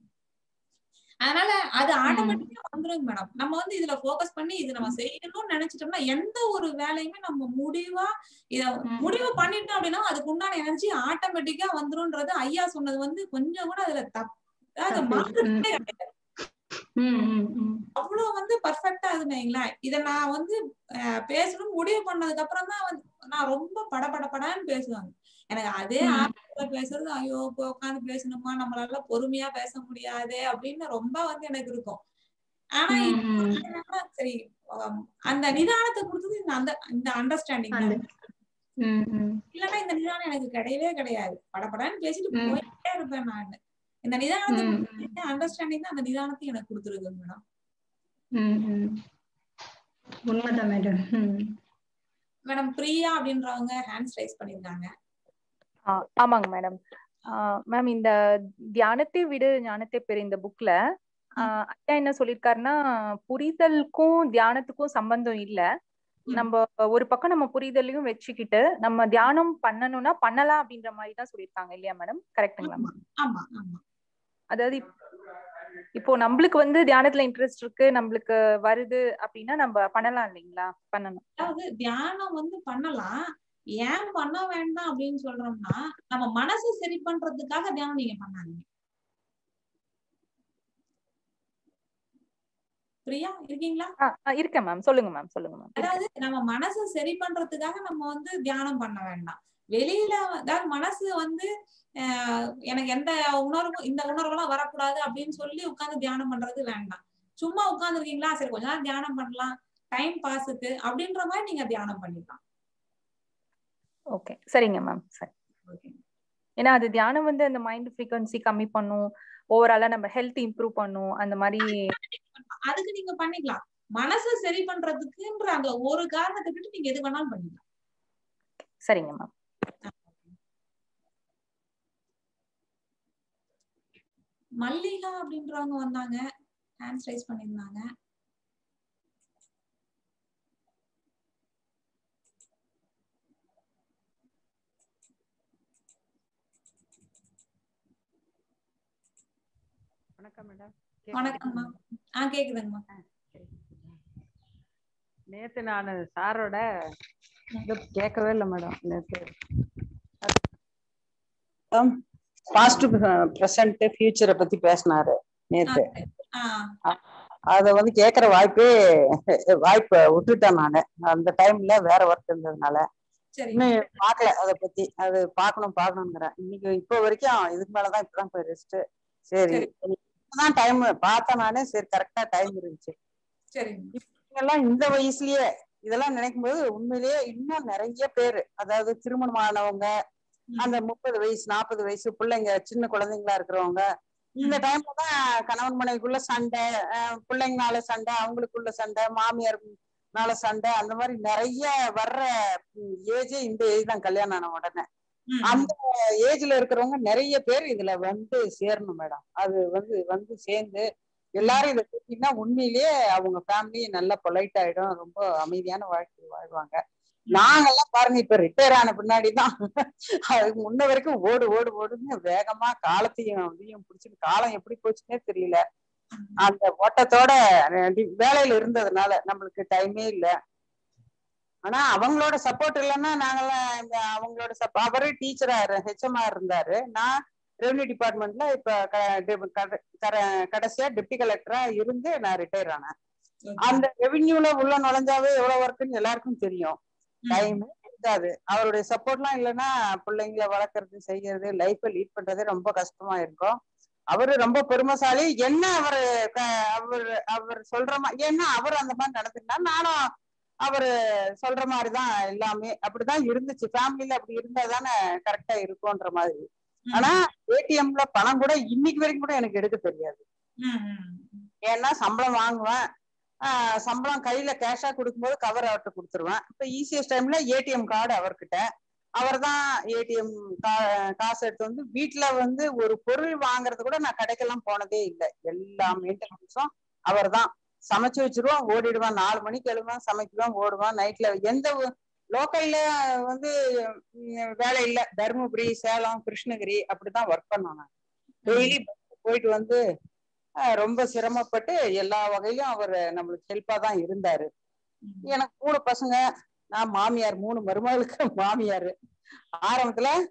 அதனால அது ஆட்டோமேட்டிக்கா வந்துருங்க மேடம் நம்ம வந்து இதுல ஃபோக்கஸ் பண்ணி இது நம்ம செய்யணும்னு நினைச்சிட்டோம்னா எந்த ஒரு வேலையுமே நம்ம முடிவா இத ம். முடிவு பண்ணிட்டோம் அப்படின்னா அதுக்கு உண்டான எனர்ஜி ஆட்டோமேட்டிக்கா வந்துரும்ன்றது ஐயா சொன்னது வந்து கொஞ்சம் கூட அதுல தப் அதாவது அப்படி. மாற்றமே கிடையாது ம், ம், ம். அவ்வளவு வந்து பர்ஃபெக்டா வைங்களேன் இத நான் வந்து அஹ், பேசணும்னு முடிவு பண்ணதுக்கு அப்புறம் தான் வந்து நான் ரொம்ப படபடபடான்னு பேசுவாங்க எனக்கு அதே ம். ஆரம்பத்துல பேசுறது ஐயோ இப்ப உட்காந்து பேசணுமா நம்மளால பொறுமையா பேச முடியாதே அப்படின்னு ரொம்ப வந்து எனக்கு இருக்கும் ஆனா ம், இப்ப ம். என்னன்னா, சரி ஆம், அந்த நிதானத்தை கொடுத்தது இந்த அந்த இந்த அண்டர்ஸ்டாண்டிங் அந்த தான் ம், ம். இல்லைன்னா இந்த நிதானம் எனக்கு கிடையவே கிடையாது படபடன்னு பேசிட்டு ம். போயிட்டே இருப்பேன் நான் இந்த நிதானத்தை ம், கொடுத்து அண்டர்ஸ்டாண்டிங் தான் அந்த நிதானத்தை எனக்கு கொடுத்துருக்கு மேடம் ம், ம். உண்மைதான் மேடம் ம். மேடம் பிரியா அப்படின்றவங்க ஹேண்ட்ஸ் ரைஸ் பண்ணிருக்காங்க ஆ, ஆமாங்க மேடம் மேம் இந்த தியானத்தை விடு ஞானத்தை பெறு இந்த புக்ல ஐயா என்ன சொல்லியிருக்காருன்னா புரிதலுக்கும் தியானத்துக்கும் சம்பந்தம் இல்ல ம். நம்ம ஒரு பக்கம் நம்ம புரிதலையும் வச்சுக்கிட்டு நம்ம தியானம் பண்ணணும்னா பண்ணலாம் அப்படின்ற மாதிரி தான் சொல்லியிருக்காங்க இல்லையா மேடம் கரெக்ட்டுங்களா ஆமா ஆமா ஆமா அதாவது இப்- இப்போ நம்மளுக்கு வந்து தியானத்துல இன்ட்ரெஸ்ட் இருக்கு நம்மளுக்கு வருது அப்படின்னா நம்ம பண்ணலாம் இல்லைங்களா பண்ணணும் அதாவது தியானம் வந்து பண்ணலாம் ஏன் பண்ண வேண்டாம் அப்படின்னு சொல்றோம்னா நம்ம மனசை சரி பண்றதுக்காக தியானம் நீங்க பண்ணாதீங்க பிரியா இருக்கீங்களா ஆ, ஆ, இருக்கேன் மேம் சொல்லுங்க மேம் சொல்லுங்க மேம் அதாவது நம்ம மனசை சரி பண்றதுக்காக நம்ம வந்து தியானம் பண்ண வேண்டாம் வெளியில அதாவது மனசு வந்து ஆஹ் எனக்கு எந்த உணர்வும் இந்த உணர்வெல்லாம் வரக்கூடாது அப்படின்னு சொல்லி உட்கார்ந்து தியானம் பண்றது வேண்டாம் சும்மா உட்கார்ந்து இருக்கீங்களா சரி கொஞ்ச நேரம் தியானம் பண்ணலாம் டைம் பாஸுக்கு அப்படின்ற மாதிரி நீங்க தியானம் பண்ணிக்கலாம் ஓகே சரிங்க மேம் சரி ஏன்னா அது தியானம் வந்து அந்த மைண்ட் ஃப்ரீக்வன்சி கம்மி பண்ணும் ஓவராலா நம்ம ஹெல்த் இம்ப்ரூவ் பண்ணும் அந்த மாதிரி அதுக்கு நீங்க பண்ணிக்கலாம் மனசை சரி பண்றதுக்குன்ற அந்த ஒரு காரணத்தை விட்டு நீங்க எது வேணாலும் பண்ணிக்கலாம் சரிங்க மேம் மல்லிகா அப்படின்றவங்க வந்தாங்க ஹேண்ட்ஸ் ரைஸ் பண்ணியிருந்தாங்க வணக்கம் மேடம் வணக்கம்மா ஆ கேக்குதுங்கம்மா நேத்து நான் சாரோட இது கேட்கவே இல்லை மேடம் நேத்து பாஸ்ட் ப்ரெசன்ட் ஃபியூச்சரை பத்தி பேசினாரு நேத்து ஆ அத வந்து கேட்கற வாய்ப்பே வாய்ப்பை விட்டுட்டேன் நானு அந்த டைம்ல வேற ஒர்க் இருந்ததுனால சரி இன்னும் பார்க்கல அத பத்தி அது பார்க்கணும் பார்க்கணுங்கிறேன் இன்னைக்கு இப்போ வரைக்கும் இதுக்கு மேலதான் இப்பதான் போய் ரெஸ்ட் சரி சரி. இப்பதான் டைம் பார்த்தேன் நானே சரி கரெக்டா டைம் இருந்துச்சு சரிங்க எல்லாம் இந்த வயசுலயே இதெல்லாம் நினைக்கும் போது உண்மையிலேயே இன்னும் நிறைய பேரு அதாவது திருமணமானவங்க ம். அந்த முப்பது வயசு நாற்பது வயசு பிள்ளைங்க சின்ன குழந்தைங்களா இருக்கிறவங்க இந்த டைம்ல தான் கணவன் மனைவிக்குள்ள சண்டை அஹ் பிள்ளைங்கனால சண்டை அவங்களுக்குள்ள சண்டை மாமியார்னால சண்டை அந்த மாதிரி நிறைய வர்ற ஏஜே இந்த ஏஜ் தான் கல்யாணம் ஆன உடனே ம், அந்த ஏஜ்ல இருக்கிறவங்க நிறைய பேர் இதுல வந்து சேரணும் மேடம் அது வந்து வந்து சேர்ந்து எல்லாரும் இதை கேட்டீங்கன்னா உண்மையிலேயே அவங்க ஃபேமிலி நல்லா பொலைட் ஆயிடும் ரொம்ப அமைதியான வாழ்க்கை வாழ்வாங்க நாங்கெல்லாம் பாருங்க இப்ப ரிட்டையர் ஆன பின்னாடிதான் அதுக்கு முன்ன வரைக்கும் ஓடு ஓடு ஓடுன்னு வேகமா காலத்தையும் இதையும் பிடிச்சிட்டு காலம் எப்படி போச்சுன்னே தெரியல அந்த ஓட்டத்தோட டி- வேலையில இருந்ததுனால நம்மளுக்கு டைமே இல்ல ஆனா அவங்களோட சப்போர்ட் இல்லைன்னா நாங்கெல்லாம் இந்த அவங்களோட சப்ப அவரே டீச்சரா ஹெச்எம்ஆ இருந்தாரு நான் ரெவன்யூ டிபார்ட்மெண்ட்ல இப்ப க- டி- கட- கர- கடைசியா டெப்டி கலெக்டரா இருந்து நான் ரிட்டையர் ஆனேன் okay. அந்த ரெவென்யூல உள்ள நுழைஞ்சாவே எவ்வளவு ஒர்க்குன்னு எல்லாருக்கும் தெரியும் ம், டைம் இருக்காது அவருடைய சப்போர்ட்லாம் இல்லைன்னா பிள்ளைங்களை வளர்க்கறது செய்யறது லைஃப்பை லீட் பண்றதே ரொம்ப கஷ்டமா இருக்கும் அவரு ரொம்ப பெருமைசாலி என்ன அவரு க- அவர் அவர் சொல்ற மாதிரி ஏன்னா அவர் அந்த மாதிரி நடந்துக்கிட்டா நானும் அவரு சொல்ற மாதிரிதான் எல்லாமே அப்படிதான் இருந்துச்சு ஃபேமிலில அப்படி இருந்தா தானே கரெக்டா இருக்கும்ன்ற மாதிரி ம், ஆனா ஏடிஎம்ல பணம் கூட இன்னைக்கு வரைக்கும் கூட எனக்கு எடுக்க தெரியாது ம், ம், ஏன்னா சம்பளம் வாங்குவேன் ஆஹ் சம்பளம் கையில கேஷா கொடுக்கும்போது கவர் அவர்கிட்ட கொடுத்துருவேன் இப்ப ஈஸியஸ்ட் டைம்ல ஏடிஎம் கார்டு அவர்கிட்ட அவர் தான் ஏடிஎம் காசு எடுத்து வந்து வீட்டுல வந்து ஒரு பொருள் வாங்குறது கூட நான் கடைக்கெல்லாம் போனதே இல்லை எல்லா மெயின்டெனன்ஸும் அவர் தான் சமைச்சு வச்சிருவோம் ஓடிடுவான் நாலு மணிக்கு எழுவேன் சமைக்குவேன் ஓடுவான் நைட்ல எந்த லோக்கல்ல வந்து ம், வேலை இல்லை தருமபுரி சேலம் கிருஷ்ணகிரி அப்படிதான் ஒர்க் பண்ணோம் நான் டெய்லி போயிட்டு வந்து ஆஹ் ரொம்ப சிரமப்பட்டு எல்லா வகையிலும் அவர் நம்மளுக்கு ஹெல்ப்பா தான் இருந்தாரு ம். எனக்கு மூணு பசங்க நான் மாமியார் மூணு மருமகளுக்கு மாமியார் ஆரம்பத்துல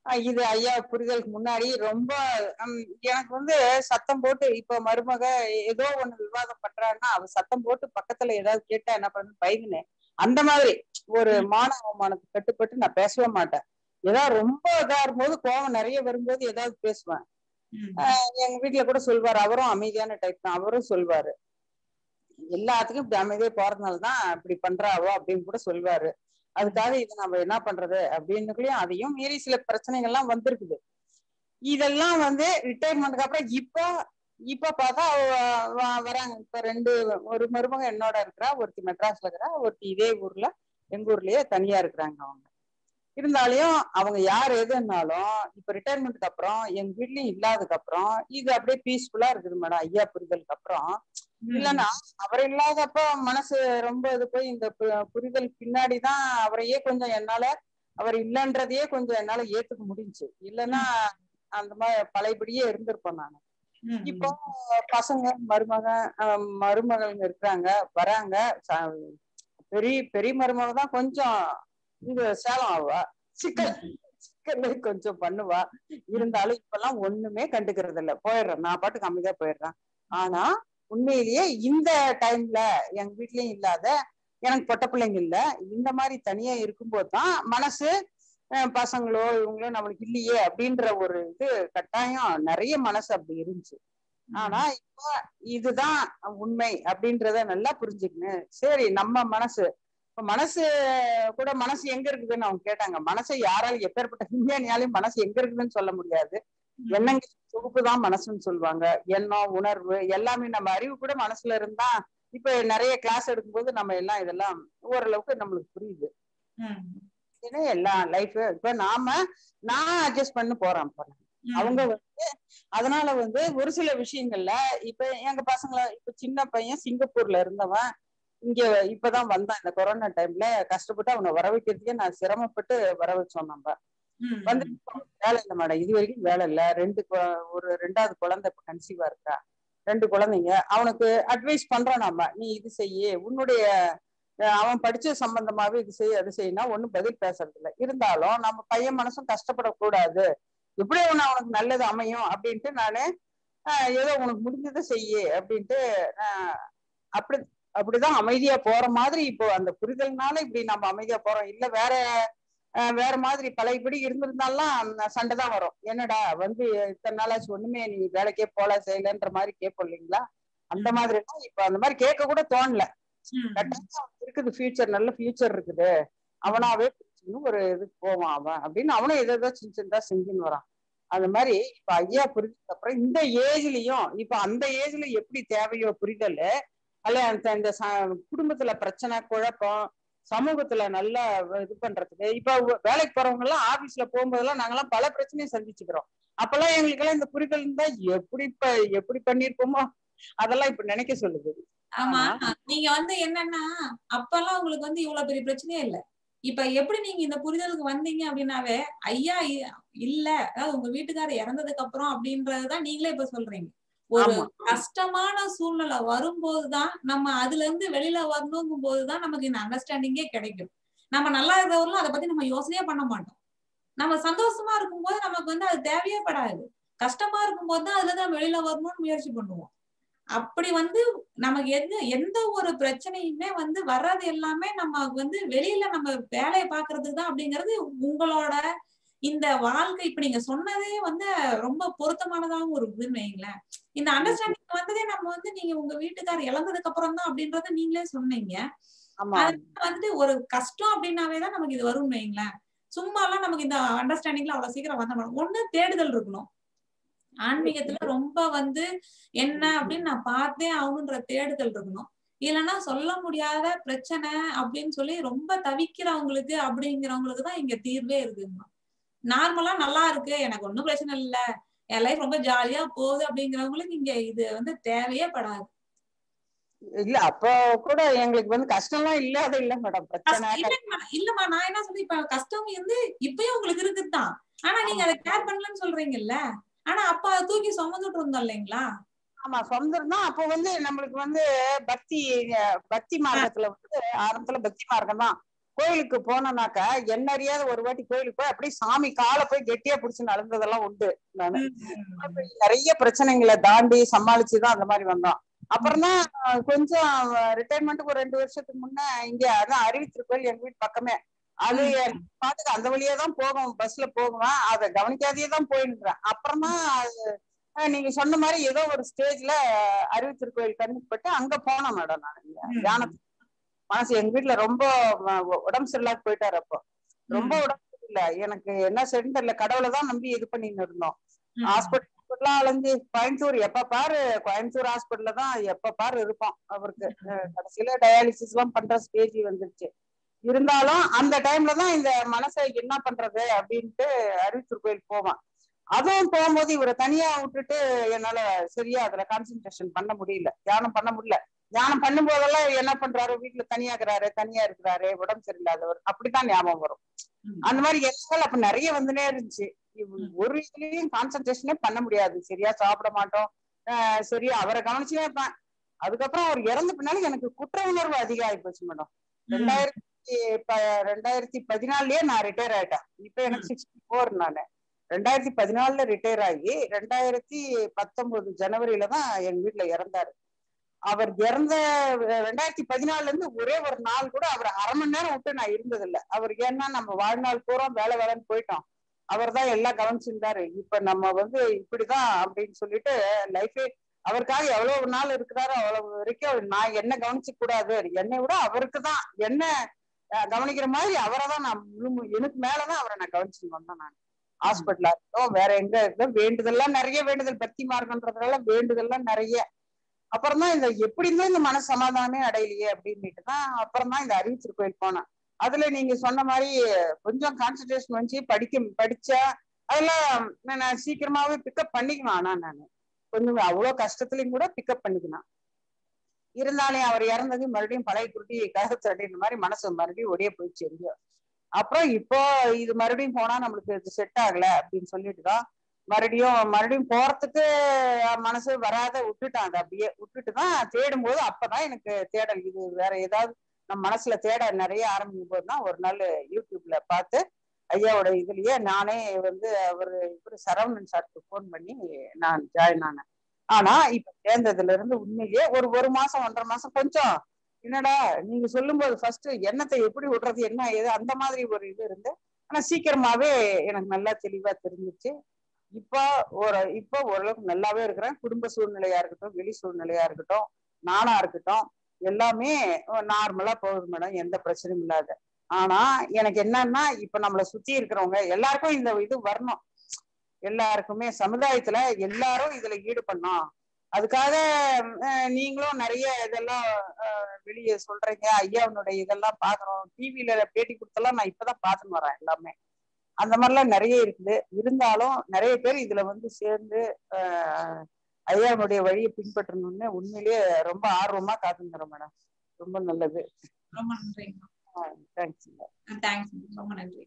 அஹ் இது ஐயா புரிதலுக்கு முன்னாடி ரொம்ப ஹம், எனக்கு வந்து சத்தம் போட்டு இப்ப மருமக ஏதோ ஒண்ணு விவாதம் பண்றான்னா அவ சத்தம் போட்டு பக்கத்துல ஏதாவது கேட்டா என்ன பண்ணு பயந்துனேன் அந்த மாதிரி ஒரு மான அவமானத்துக்கு கட்டுப்பட்டு நான் பேசவே மாட்டேன் ஏதாவது ரொம்ப இதா இருக்கும்போது கோவம் நிறைய வரும்போது ஏதாவது பேசுவேன் ம். ஆஹ் எங்க வீட்டுல கூட சொல்வாரு அவரும் அமைதியான டைப் தான் அவரும் சொல்வாரு எல்லாத்துக்கும் இப்படி அமைதியா போறதுனாலதான் இப்படி பண்றாவோ அப்படின்னு கூட சொல்வாரு அதுக்காக இது நம்ம என்ன பண்றது அப்படின்னுக்குள்ளயும் அதையும் மீறி சில பிரச்சனைகள்லாம் வந்திருக்குது இதெல்லாம் வந்து ரிட்டையர்மெண்ட்க்கு அப்புறம் இப்போ இப்ப பார்த்தா அவ வ- வராங்க இப்ப ரெண்டு ஒரு மருமக என்னோட இருக்கிறா ஒருத்தி மெட்ராஸ்ல இருக்கிறா ஒருத்தி இதே ஊர்ல எங்க ஊர்லயே தனியா இருக்கிறாங்க அவங்க இருந்தாலையும் அவங்க யார் எதுனாலும் இப்ப ரிட்டையர்மெண்ட்க்கு அப்புறம் எங்க வீட்லயும் இல்லாததுக்கு அப்புறம் இது அப்படியே பீஸ்ஃபுல்லா இருக்குது மேடம் ஐயா புரிதலுக்கு அப்புறம் இல்லைன்னா அவர் இல்லாதப்ப மனசு ரொம்ப இது போய் இந்த பு- புரிதல் பின்னாடிதான் அவரையே கொஞ்சம் என்னால அவர் இல்லைன்றதையே கொஞ்சம் என்னால ஏத்துக்க முடிஞ்சுச்சு இல்லைன்னா அந்த மாதிரி பழையபடியே இருந்திருப்பேன் நான் ம். இப்போ பசங்க மருமக அஹ், மருமகள்ங்க இருக்கிறாங்க வராங்க ச- பெரிய பெரிய மருமக தான் கொஞ்சம் இது சேலம் ஆவா சிக்கல் சிக்கல்ல கொஞ்சம் பண்ணுவா இருந்தாலும் இப்பெல்லாம் ஒண்ணுமே கண்டுக்கிறது இல்ல போயிடுறேன் நான் பாட்டுக்கு அமைதியா போயிடுறேன் ஆனா உண்மையிலேயே இந்த டைம்ல எங்க வீட்லயும் இல்லாத எனக்கு பொட்ட பிள்ளைங்க இல்ல இந்த மாதிரி தனியா இருக்கும்போது தான் மனசு அஹ், பசங்களோ இவங்களோ நம்மளுக்கு இல்லையே அப்படின்ற ஒரு இது கட்டாயம் நிறைய மனசு அப்படி இருந்துச்சு ஆனா இப்ப இதுதான் உண்மை அப்படின்றத நல்லா புரிஞ்சுக்கணும் சரி நம்ம மனசு இப்ப மனசு கூட மனசு எங்க இருக்குதுன்னு அவங்க கேட்டாங்க மனசை யாராலும் எப்பேற்பட்ட விஞ்ஞானியாலையும் மனசு எங்க இருக்குதுன்னு சொல்ல முடியாது எண்ணங்கள் தொகுப்பு தான் மனசுன்னு சொல்லுவாங்க எண்ணம் உணர்வு எல்லாமே நம்ம அறிவு கூட மனசுல இருந்தா இப்ப நிறைய கிளாஸ் எடுக்கும்போது நம்ம எல்லாம் இதெல்லாம் ஓரளவுக்கு நம்மளுக்கு புரியுது ம். ஏன்னா எல்லா லைஃப் இப்ப நாம நான் அட்ஜஸ்ட் பண்ணி போறேன் இப்ப நான். ம். அவங்க வந்து அதனால வந்து ஒரு சில விஷயங்கள்ல இப்ப எங்க பசங்களை இப்ப சின்ன பையன் சிங்கப்பூர்ல இருந்தவன் இங்க இப்பதான் வந்தான் இந்த கொரோனா டைம்ல கஷ்டப்பட்டு அவனை வர வைக்கிறதுக்கே நான் சிரமப்பட்டு வர வச்சோம் நம்ம ம். வந்து வேலை இல்லை மேடம் இது வரைக்கும் வேலை இல்ல ரெண்டு கொ- ஒரு ரெண்டாவது குழந்தை இப்ப கன்சீவா இருக்கா ரெண்டு குழந்தைங்க அவனுக்கு அட்வைஸ் பண்றோம் நாம நீ இது செய்யு உன்னுடைய அஹ், அவன் படிச்ச சம்பந்தமாவே இது செய் அது செய்யினா ஒண்ணும் பதில் பேசுறது இல்ல இருந்தாலும் நம்ம பையன் மனசும் கஷ்டப்படக்கூடாது எப்படி ஒண்ணு அவனுக்கு நல்லது அமையும் அப்படின்ட்டு நானு ஆஹ், ஏதோ உனக்கு முடிஞ்சதை செய்யு அப்படின்ட்டு ஆஹ், அப்படி அப்படிதான் அமைதியா போற மாதிரி இப்போ அந்த புரிதல்னால இப்படி நம்ம அமைதியா போறோம் இல்ல வேற ஆஹ் வேற மாதிரி பழையபடி இருந்திருந்தாலாம் சண்டை தான் வரும் என்னடா வந்து இத்தனை நாளாச்சு ஒண்ணுமே நீ வேலைக்கே போல செய்யலன்ற மாதிரி கேட்போம் இல்லைங்களா அந்த மாதிரி எல்லாம் இப்ப அந்த மாதிரி கேட்க கூட தோணல ம். கட்டாயம் அவனுக்கு இருக்குது ஃபியூச்சர் நல்ல ஃபியூச்சர் இருக்குது அவனாவே புரிஞ்சுக்கணும் ஒரு இதுக்கு போவான் அவன் அப்படின்னு அவனும் எதோ ஏதோ சின்ன சின்னதா செஞ்சுன்னு வரான் அது மாதிரி இப்ப ஐயா புரிஞ்சதுக்கு அப்புறம் இந்த ஏஜ்லயும் இப்ப அந்த ஏஜ்ல எப்படி தேவையோ புரிதல் அல்ல அந்த இந்த ச- குடும்பத்துல பிரச்சனை குழப்பம் சமூகத்துல நல்லா இது பண்றதுக்கு இப்ப உ- வேலைக்கு போறவங்க எல்லாம் ஆபீஸ்ல போகும்போதெல்லாம் நாங்கெல்லாம் பல பிரச்சனையை சந்திச்சுக்கிறோம் அப்பெல்லாம் எங்களுக்கு எல்லாம் இந்த புரிதல் இருந்தா எப்படி இப்ப எப்படி பண்ணிருப்போமோ அதெல்லாம் இப்ப நினைக்க சொல்லுது ஆமா நீங்க வந்து என்னன்னா அப்பெல்லாம் உங்களுக்கு வந்து இவ்வளவு பெரிய பிரச்சனையே இல்ல இப்ப எப்படி நீங்க இந்த புரிதலுக்கு வந்தீங்க அப்படின்னாவே ஐயா இ- இல்ல அதாவது உங்க வீட்டுக்காரர் இறந்ததுக்கு அப்புறம் அப்படின்றதுதான் நீங்களே இப்ப சொல்றீங்க ஒரு ஆமா. கஷ்டமான சூழ்நிலை வரும்போதுதான் நம்ம அதுல இருந்து வெளியில வரணுங்கும் போதுதான் நமக்கு இந்த அண்டர்ஸ்டாண்டிங்கே கிடைக்கும் நம்ம நல்லா இருக்கிறவர்களும் அதை பத்தி நம்ம யோசனையே பண்ண மாட்டோம் நம்ம சந்தோஷமா இருக்கும்போது நமக்கு வந்து அது தேவையே படாது கஷ்டமா இருக்கும்போது தான் அதுல இருந்து நம்ம வெளியில வரணும்னு முயற்சி பண்ணுவோம் அப்படி வந்து நமக்கு எந்த எந்த ஒரு பிரச்சனையுமே வந்து வர்றது எல்லாமே நம்ம வந்து வெளியில நம்ம வேலையை பாக்குறதுக்கு தான் அப்படிங்கிறது உங்களோட இந்த வாழ்க்கை இப்ப நீங்க சொன்னதே வந்து ரொம்ப பொருத்தமானதாகவும் ஒரு இதுன்னு வைங்களேன் இந்த அண்டர்ஸ்டாண்டிங் வந்ததே நம்ம வந்து நீங்க உங்க வீட்டுக்காரர் இழந்ததுக்கு அப்புறம் தான் அப்படின்றத நீங்களே சொன்னீங்க ஆமா அதனால வந்துட்டு ஒரு கஷ்டம் அப்படின்னாவே தான் நமக்கு இது வரும்னு வைங்களேன் சும்மா எல்லாம் நமக்கு இந்த அண்டர்ஸ்டாண்டிங்ல அவ்வளவு சீக்கிரம் வந்த மாட்டோம் ஒண்ணு தேடுதல் இருக்கணும் ஆன்மீகத்துல ரொம்ப வந்து என்ன அப்படின்னு நான் பார்த்தே ஆகணுன்ற தேடுதல் இருக்கணும் இல்லைன்னா சொல்ல முடியாத பிரச்சனை அப்படின்னு சொல்லி ரொம்ப தவிக்கிறவங்களுக்கு அப்படிங்கிறவங்களுக்கு தான் இங்க தீர்வே இருக்குங்க நார்மலா நல்லா இருக்கு எனக்கு ஒண்ணும் பிரச்சனை இல்ல என் லைஃப் ரொம்ப ஜாலியா போகுது அப்படிங்கிறவங்களுக்கு இங்க இது வந்து தேவையே படாது இல்ல அப்ப கூட எங்களுக்கு வந்து கஷ்டம்லாம் இல்லாத இல்ல மேடம் பிரச்சனை கஷ்டம் இல்லைம்மா இல்லம்மா நான் என்ன சொல்றேன் இப்ப கஷ்டம் வந்து இப்பயும் உங்களுக்கு இருக்குதுதான் ஆனா நீங்க அதை கேர் பண்ணலன்னு சொல்றீங்கல்ல ஆனா அப்ப அதை தூக்கி சுமந்துட்டு இருந்தோம் இல்லைங்களா ஆமா சொந்தம் தான் அப்போ வந்து நம்மளுக்கு வந்து பக்தி அஹ், பக்தி மார்க்கத்துல வந்து ஆரம்பத்துல பக்தி மார்க்கம் தான் கோயிலுக்கு போனோம்னாக்கா என்ன அறியாத ஒரு வாட்டி கோயிலுக்கு போய் அப்படியே சாமி காலை போய் கெட்டியா புடிச்சு நடந்ததெல்லாம் உண்டு நானு நிறைய பிரச்சனைகளை தாண்டி சமாளிச்சுதான் அந்த மாதிரி வந்தோம் அப்புறம் தான் கொஞ்சம் ரிட்டைர்மெண்ட்டுக்கு ஒரு ரெண்டு வருஷத்துக்கு முன்ன இங்க அதான் அறிவித்திருக்கோயில் எங்க வீட்டு பக்கமே அது பாத்துக்க அந்த வழியா தான் போகும் பஸ்ல போகுவேன் அதை கவனிக்காதே தான் போயின்றேன் அப்புறமா அது அஹ் நீங்க சொன்ன மாதிரி ஏதோ ஒரு ஸ்டேஜ்ல அறிவித்திருக்கோயில் கண்ணுப்பட்டு அங்க போனோம் மேடம் நான் தியானத்துக்கு மனசு எங்க வீட்டுல ரொம்ப வ- உடம்பு சரியில்லாத போயிட்டாரு அப்போ ரொம்ப உடம்பு சரியில்லை எனக்கு என்ன சரின்னு தெரியல கடவுளை தான் நம்பி இது பண்ணின்னு இருந்தோம் ஹாஸ்பிட்டல் அலைஞ்சு கோயம்புத்தூர் எப்ப பாரு கோயம்புத்தூர் ஹாஸ்பிட்டல்ல தான் எப்ப பாரு இருப்போம் அவருக்கு அஹ் கடைசியில டயாலிசிஸ் எல்லாம் பண்ற ஸ்டேஜ் வந்துருச்சு இருந்தாலும் அந்த டைம்ல தான் இந்த மனசை என்ன பண்றது அப்படின்ட்டு அறிவித்தூர் கோயில் போவான் அதுவும் போகும்போது இவரை தனியா விட்டுட்டு என்னால சரியா அதுல கான்சென்ட்ரேஷன் பண்ண முடியல தியானம் பண்ண முடியல தியானம் பண்ணும் போதெல்லாம் என்ன பண்றாரு வீட்டுல தனியா இருக்கிறாரு தனியா இருக்கிறாரு உடம்பு சரியில்லாதவர் அப்படித்தான் ஞாபகம் வரும் அந்த மாதிரி எண்ணங்கள் அப்ப நிறைய வந்துனே இருந்துச்சு இவ் ஒரு இதுலயும் கான்சென்ட்ரேஷனே பண்ண முடியாது சரியா சாப்பிட மாட்டோம் ஆஹ் சரியா அவரை கவனிச்சுனே இருப்பேன் அதுக்கப்புறம் அவர் இறந்த பின்னால எனக்கு குற்ற உணர்வு அதிகம் ஆகி போச்சு மேடம் ரெண்டாயிரத்தி ப- ரெண்டாயிரத்தி பதினாலுலயே நான் ரிட்டையர் ஆயிட்டேன் இப்ப எனக்கு சிக்ஸ்டி ஃபோர் நானு ரெண்டாயிரத்தி பதினாலுல ரிட்டையர் ஆகி ரெண்டாயிரத்தி பத்தொன்பது ஜனவரியில தான் எங்க வீட்டுல இறந்தாரு அவர் இறந்த அஹ், ரெண்டாயிரத்தி பதினாலுல இருந்து ஒரே ஒரு நாள் கூட அவர் அரை மணி நேரம் விட்டு நான் இருந்ததில்ல அவருக்கு ஏன்னா நம்ம வாழ்நாள் பூரா வேலை வேலைன்னு போயிட்டோம் அவர் தான் எல்லாம் கவனிச்சிருந்தாரு இப்ப நம்ம வந்து இப்படிதான் அப்படின்னு சொல்லிட்டு லைஃபே அவருக்காக எவ்வளவு நாள் இருக்கிறாரோ அவ்வளவு வரைக்கும் நான் என்ன கவனிச்சு கூடாது என்னை விட அவருக்கு தான் என்ன அஹ், கவனிக்கிற மாதிரி அவரை தான் நான் முழு- எனக்கு மேலதான் அவரை நான் கவனிச்சுட்டு வந்தேன் நான் ஹாஸ்பிட்டலா இருக்கட்டும் வேற எங்க இருக்கட்டும் வேண்டுதல்லாம் நிறைய வேண்டுதல் பக்தி மார்க்கன்றதுனால வேண்டுதல்லாம் நிறைய அப்புறம் தான் இந்த எப்படி இருந்தும் இந்த மன சமாதானமே அடையலையே அப்படின்னுட்டு தான் அப்புறம் தான் இந்த அறிவிச்சர் கோயில் போனேன் அதுல நீங்க சொன்ன மாதிரி கொஞ்சம் கான்சென்ட்ரேஷன் வச்சு படிக்க படிச்சா அதெல்லாம் நான் நான் சீக்கிரமாவே பிக்கப் பண்ணிக்குவேன் ஆனா நான் கொஞ்சம் அவ்வளவு கஷ்டத்துலயும் கூட பிக்கப் பண்ணிக்கலாம் இருந்தாலும் அவர் இறந்தது மறுபடியும் பழைய குருட்டி கருத்து அப்படின்ற மாதிரி மனசு மறுபடியும் ஒடியே போயிடுச்சு எங்கேயோ அப்புறம் இப்போ இது மறுபடியும் போனா நம்மளுக்கு இது செட் ஆகல அப்படின்னு சொல்லிட்டு தான் மறுபடியும் மறுபடியும் போறதுக்கு மனசு வராத விட்டுட்டான் அதை அப்படியே விட்டுட்டு தான் தேடும் போது அப்பதான் எனக்கு தேடல் இது வேற ஏதாவது நம்ம மனசுல தேட நிறைய ஆரம்பிக்கும் போது தான் ஒரு நாள் யூடியூப்ல பார்த்து ஐயாவோட இதுலயே நானே வந்து அவர் இவரு சரவணன் சாருக்கு ஃபோன் பண்ணி நான் ஜாயின் ஆனேன் ஆனா இப்ப சேர்ந்ததுல இருந்து உண்மையிலேயே ஒரு ஒரு மாசம் ஒன்றரை மாசம் கொஞ்சம் என்னடா நீங்க சொல்லும்போது ஃபர்ஸ்ட் எண்ணத்தை எப்படி விடுறது என்ன ஏது அந்த மாதிரி ஒரு இது இருந்து ஆனா சீக்கிரமாவே எனக்கு நல்லா தெளிவா தெரிஞ்சிச்சு இப்போ ஒரு இப்போ ஓரளவுக்கு நல்லாவே இருக்கிறேன் குடும்ப சூழ்நிலையா இருக்கட்டும் வெளி சூழ்நிலையா இருக்கட்டும் நானா இருக்கட்டும் எல்லாமே நார்மலா போகுது மேடம் எந்த பிரச்சனையும் இல்லாத ஆனா எனக்கு என்னன்னா இப்ப நம்மளை சுத்தி இருக்கிறவங்க எல்லாருக்கும் இந்த இது வரணும் எல்லாருக்குமே சமுதாயத்துல எல்லாரும் இதுல ஈடுபடணும் அதுக்காக அஹ், நீங்களும் நிறைய இதெல்லாம் அஹ், வெளியே சொல்றீங்க ஐயாவுடைய இதெல்லாம் பாக்குறோம் டிவில பேட்டி கொடுத்தெல்லாம் நான் இப்பதான் பார்த்துன்னு வரேன் எல்லாமே அந்த மாதிரிலாம் நிறைய இருக்குது இருந்தாலும் நிறைய பேர் இதுல வந்து சேர்ந்து ஆஹ் ஐயாவுடைய வழியை பின்பற்றணும்னு உண்மையிலேயே ரொம்ப ஆர்வமா காத்துங்கிறோம் மேடம் ரொம்ப நல்லது ரொம்ப நன்றிங்க தேங்க்ஸ் தேங்க்ஸ் ரொம்ப நன்றி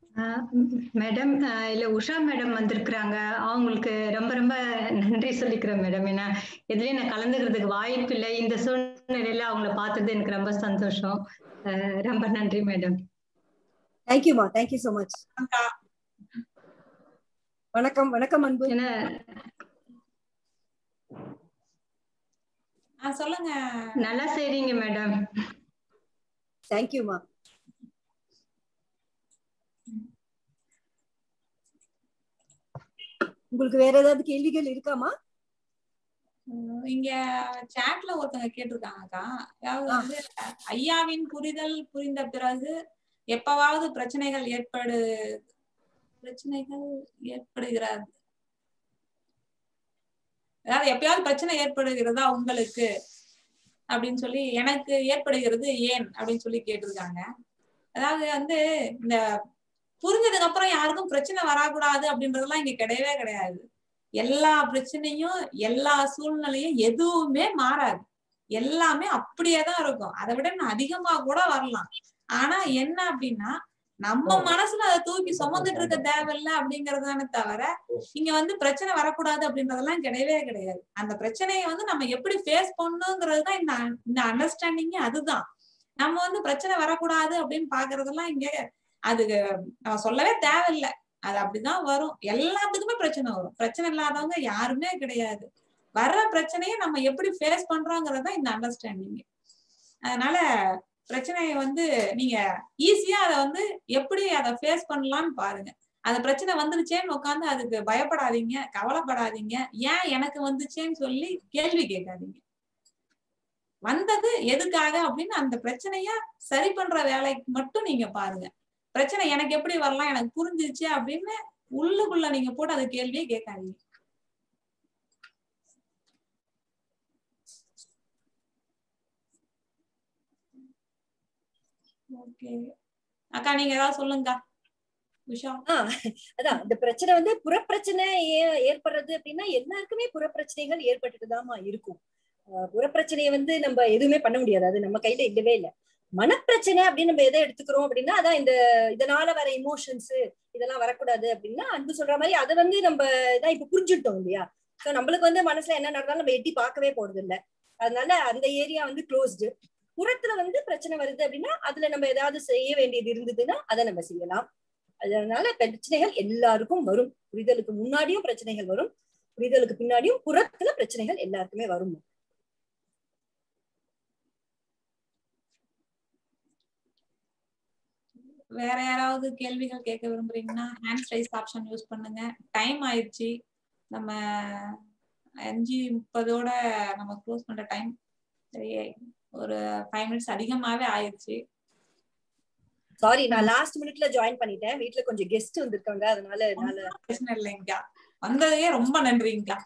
மேடம் இல்ல உஷா மேடம் வந்திருக்கிறாங்க அவங்களுக்கு ரொம்ப ரொம்ப நன்றி சொல்லிக்கிறேன் மேடம் ஏன்னா எதுலயும் நான் கலந்துக்கிறதுக்கு வாய்ப்பு இல்லை இந்த சூழ்நிலையில அவங்கள பார்த்தது எனக்கு ரொம்ப சந்தோஷம் அஹ் ரொம்ப நன்றி மேடம் தேங்க்யூமா தேங்க்யூ so மச் அக்கா, வணக்கம் வணக்கம் அன்பு ஏன்னா ஆ, சொல்லுங்க நல்லா செய்றீங்க மேடம் தேங்க்யூமா உங்களுக்கு வேற ஏதாவது கேள்விகள் இருக்காமா உம், இங்க சாட்ல ஒருத்தவங்க கேட்டிருக்காங்கக்கா அதாவது ஆ. வந்து ஐயாவின் புரிதல் புரிந்த பிறகு எப்பவாவது பிரச்சனைகள் ஏற்படு பிரச்சனைகள் ஏற்படுகிறது அதாவது எப்பயாவது பிரச்சனை ஏற்படுகிறதா உங்களுக்கு அப்படின்னு சொல்லி எனக்கு ஏற்படுகிறது ஏன் அப்படின்னு சொல்லி கேட்டிருக்காங்க அதாவது வந்து இந்த புரிஞ்சதுக்கு அப்புறம் யாருக்கும் பிரச்சனை வரக்கூடாது அப்படின்றதெல்லாம் இங்க கிடையவே கிடையாது எல்லா பிரச்சனையும் எல்லா சூழ்நிலையும் எதுவுமே மாறாது எல்லாமே அப்படியே தான் இருக்கும் அதை விட இன்னும் அதிகமா கூட வரலாம் ஆனா என்ன அப்படின்னா நம்ம மனசுல அதை தூக்கி சுமந்துட்டு இருக்க தேவையில்ல அப்படிங்கறதானே தவிர இங்க வந்து பிரச்சனை வரக்கூடாது அப்படின்றதெல்லாம் கிடையவே கிடையாது அந்த பிரச்சனையை வந்து நம்ம எப்படி ஃபேஸ் பண்ணுங்கிறது தான் இந்த இந்த அண்டர்ஸ்டாண்டிங்கே அதுதான் நம்ம வந்து பிரச்சனை வரக்கூடாது அப்படின்னு பாக்குறதெல்லாம் இங்க அது நம்ம சொல்லவே தேவையில்லை அது அப்படிதான் வரும் எல்லாத்துக்குமே பிரச்சனை வரும் பிரச்சனை இல்லாதவங்க யாருமே கிடையாது வர்ற பிரச்சனையை நம்ம எப்படி ஃபேஸ் பண்றோங்கிறதா இந்த அண்டர்ஸ்டாண்டிங் அதனால பிரச்சனையை வந்து நீங்க ஈஸியா அதை வந்து எப்படி அதை ஃபேஸ் பண்ணலாம்னு பாருங்க அந்த பிரச்சனை வந்துருச்சேன்னு உட்காந்து அதுக்கு பயப்படாதீங்க கவலைப்படாதீங்க ஏன் எனக்கு வந்துச்சேன்னு சொல்லி கேள்வி கேட்காதீங்க வந்தது எதுக்காக அப்படின்னு அந்த பிரச்சனைய சரி பண்ற வேலைக்கு மட்டும் நீங்க பாருங்க பிரச்சனை எனக்கு எப்படி வரலாம் எனக்கு புரிஞ்சிருச்சு அப்படின்னு உள்ளுக்குள்ள நீங்க போட்டு அது கேள்வியே கேட்காதீங்க ஓகே அக்கா நீங்க ஏதாவது சொல்லுங்க உஷா ஆஹ் அதான் இந்த பிரச்சனை வந்து புறப்பிரச்சனை ஏ- ஏற்படுறது அப்படின்னா எல்லாருக்குமே புறப்பிரச்சனைகள் ஏற்பட்டுட்டுதாம்மா இருக்கும் ஆஹ் புறப்பிரச்சனையை வந்து நம்ம எதுவுமே பண்ண முடியாது அது நம்ம கையில இல்லவே இல்லை மனப்பிரச்சனை அப்படின்னு நம்ம எதை எடுத்துக்கிறோம் அப்படின்னா அதான் இந்த இதனால வர இமோஷன்ஸ் இதெல்லாம் வரக்கூடாது அப்படின்னா அன்பு சொல்ற மாதிரி அதை வந்து நம்ம இதான் இப்ப புரிஞ்சுட்டோம் இல்லையா சோ நம்மளுக்கு வந்து மனசுல என்ன நடந்தாலும் நம்ம எட்டி பார்க்கவே போறது இல்ல அதனால அந்த ஏரியா வந்து க்ளோஸ்டு புறத்துல வந்து பிரச்சனை வருது அப்படின்னா அதுல நம்ம ஏதாவது செய்ய வேண்டியது இருந்ததுன்னா அதை நம்ம செய்யலாம் அதனால பிரச்சனைகள் எல்லாருக்கும் வரும் புரிதலுக்கு முன்னாடியும் பிரச்சனைகள் வரும் புரிதலுக்கு பின்னாடியும் புறத்துல பிரச்சனைகள் எல்லாருக்குமே வரும் வேற யாராவது கேள்விகள் கேட்க விரும்புறீங்கன்னா ஹேண்ட் ரைஸ் ஆப்ஷன் யூஸ் பண்ணுங்க டைம் ஆயிடுச்சு நம்ம அஞ்சு முப்பதோட நம்ம க்ளோஸ் பண்ற டைம் சரி ஒரு ஃபைவ் மினிட்ஸ் அதிகமாவே ஆயிடுச்சு சாரி நான் லாஸ்ட் மினிட்ல ஜாயின் பண்ணிட்டேன் வீட்ல கொஞ்சம் கெஸ்ட் வந்திருக்காங்க அதனால என்னால பிரச்சனை இல்லைங்கக்கா வந்ததுக்கே ரொம்ப நன்றிங்கக்கா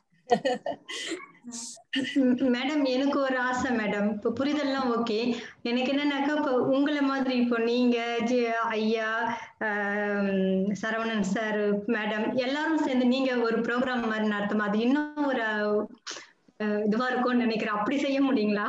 மேடம் எனக்கு ஒரு ஆசை மேடம் இப்ப புரிதல்லாம் ஓகே எனக்கு என்னன்னாக்கா இப்ப உங்களை மாதிரி இப்போ நீங்க ஜி- ஐயா ஆம், சரவணன் சார் மேடம் எல்லாரும் சேர்ந்து நீங்க ஒரு ப்ரோக்ராம் மாதிரி நடத்தும் அது இன்னும் ஒரு அஹ், இதுவா இருக்கும்னு நினைக்கிறேன் அப்படி செய்ய முடியுங்களா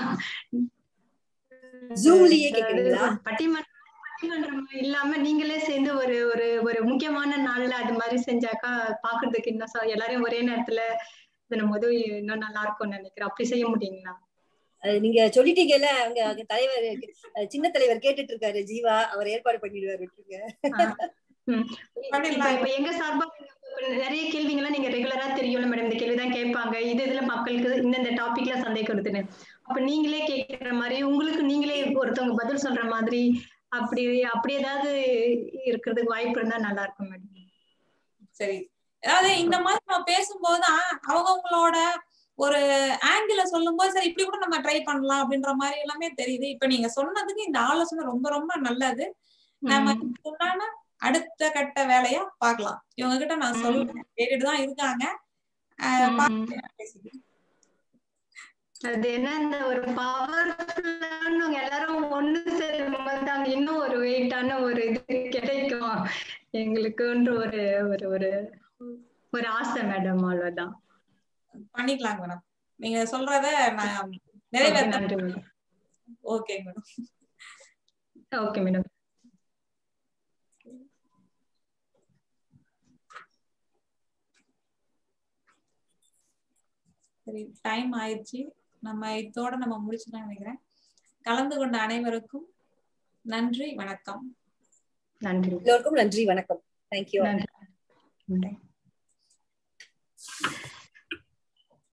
ஜூம்லயே கேக்குறீங்களா பட்டிமன்றம் பட்டிமன்றம் இல்லாம நீங்களே சேர்ந்து ஒரு ஒரு ஒரு முக்கியமான நாள்ல அது மாதிரி செஞ்சாக்கா பாக்குறதுக்கு இன்னும் ச- எல்லாரையும் ஒரே நேரத்துல நம்ம போது இன்னும் நல்லா இருக்கும்னு நினைக்கிறேன் அப்படி செய்ய முடியுங்களா அது நீங்க சொல்லிட்டீங்கல்ல அங்க அங்க தலைவர் அஹ் சின்ன தலைவர் கேட்டுட்டு இருக்காரு ஜீவா அவர் ஏற்பாடு பண்ணிடுவாரு விட்டுருங்க ம். இப்ப பண்ணிடலாம். இப்ப எங்க சார்பா இப்ப நிறைய கேள்விங்கெல்லாம் நீங்க ரெகுலரா தெரியும்ல மேடம் இந்த கேள்விதான் கேட்பாங்க இது இதுல மக்களுக்கு இந்தந்த டாபிக்ல சந்தேகம் வருதுன்னு அப்ப நீங்களே கேக்குற மாதிரி உங்களுக்கு நீங்களே ஒருத்தவங்க பதில் சொல்ற மாதிரி அப்படி அப்படி ஏதாவது இருக்கிறதுக்கு வாய்ப்பு இருந்தா நல்லா இருக்கும் மேடம் சரி அதாவது இந்த மாதிரி நம்ம பேசும்போதுதான் அவங்கவுங்களோட ஒரு ஆங்கிள சொல்லும்போது சரி இப்படி கூட நம்ம ட்ரை பண்ணலாம் அப்படின்ற மாதிரி எல்லாமே தெரியுது இப்ப நீங்க சொன்னதுக்கு இந்த ஆலோசனை ரொம்ப ரொம்ப நல்லது நம்ம இதுக்குண்டான அடுத்த கட்ட வேலையா பார்க்கலாம் இவங்க கிட்ட நான் ம். சொல்றேன் கேட்டுட்டு தான் இருக்காங்க ஆஹ் ம். பார்த்து பேசிக்கலாம். அது என்ன இந்த ஒரு பவர்ஃபுல்லான எல்லாரும் ஒண்ணு சேரும்போது அங்க இன்னும் ஒரு வெயிட்டான ஒரு இது கிடைக்கும் எங்களுக்குன்ற ஒரு ஒரு ஒரு ஒரு ஆசை மேடம் அவ்வளவுதான் பண்ணிக்கலாம் மேடம் நீங்க சொல்றத நான் Okay, நிறைவேற்ற நன்றி madam okay madam okay madam சரி டைம் ஆயிடுச்சு நம்ம இதோட நம்ம முடிச்சுக்கலாம் நினைக்கிறேன் கலந்து கொண்ட அனைவருக்கும் நன்றி வணக்கம் நன்றி எல்லோருக்கும் நன்றி வணக்கம் தேங்க்யூ நன்றி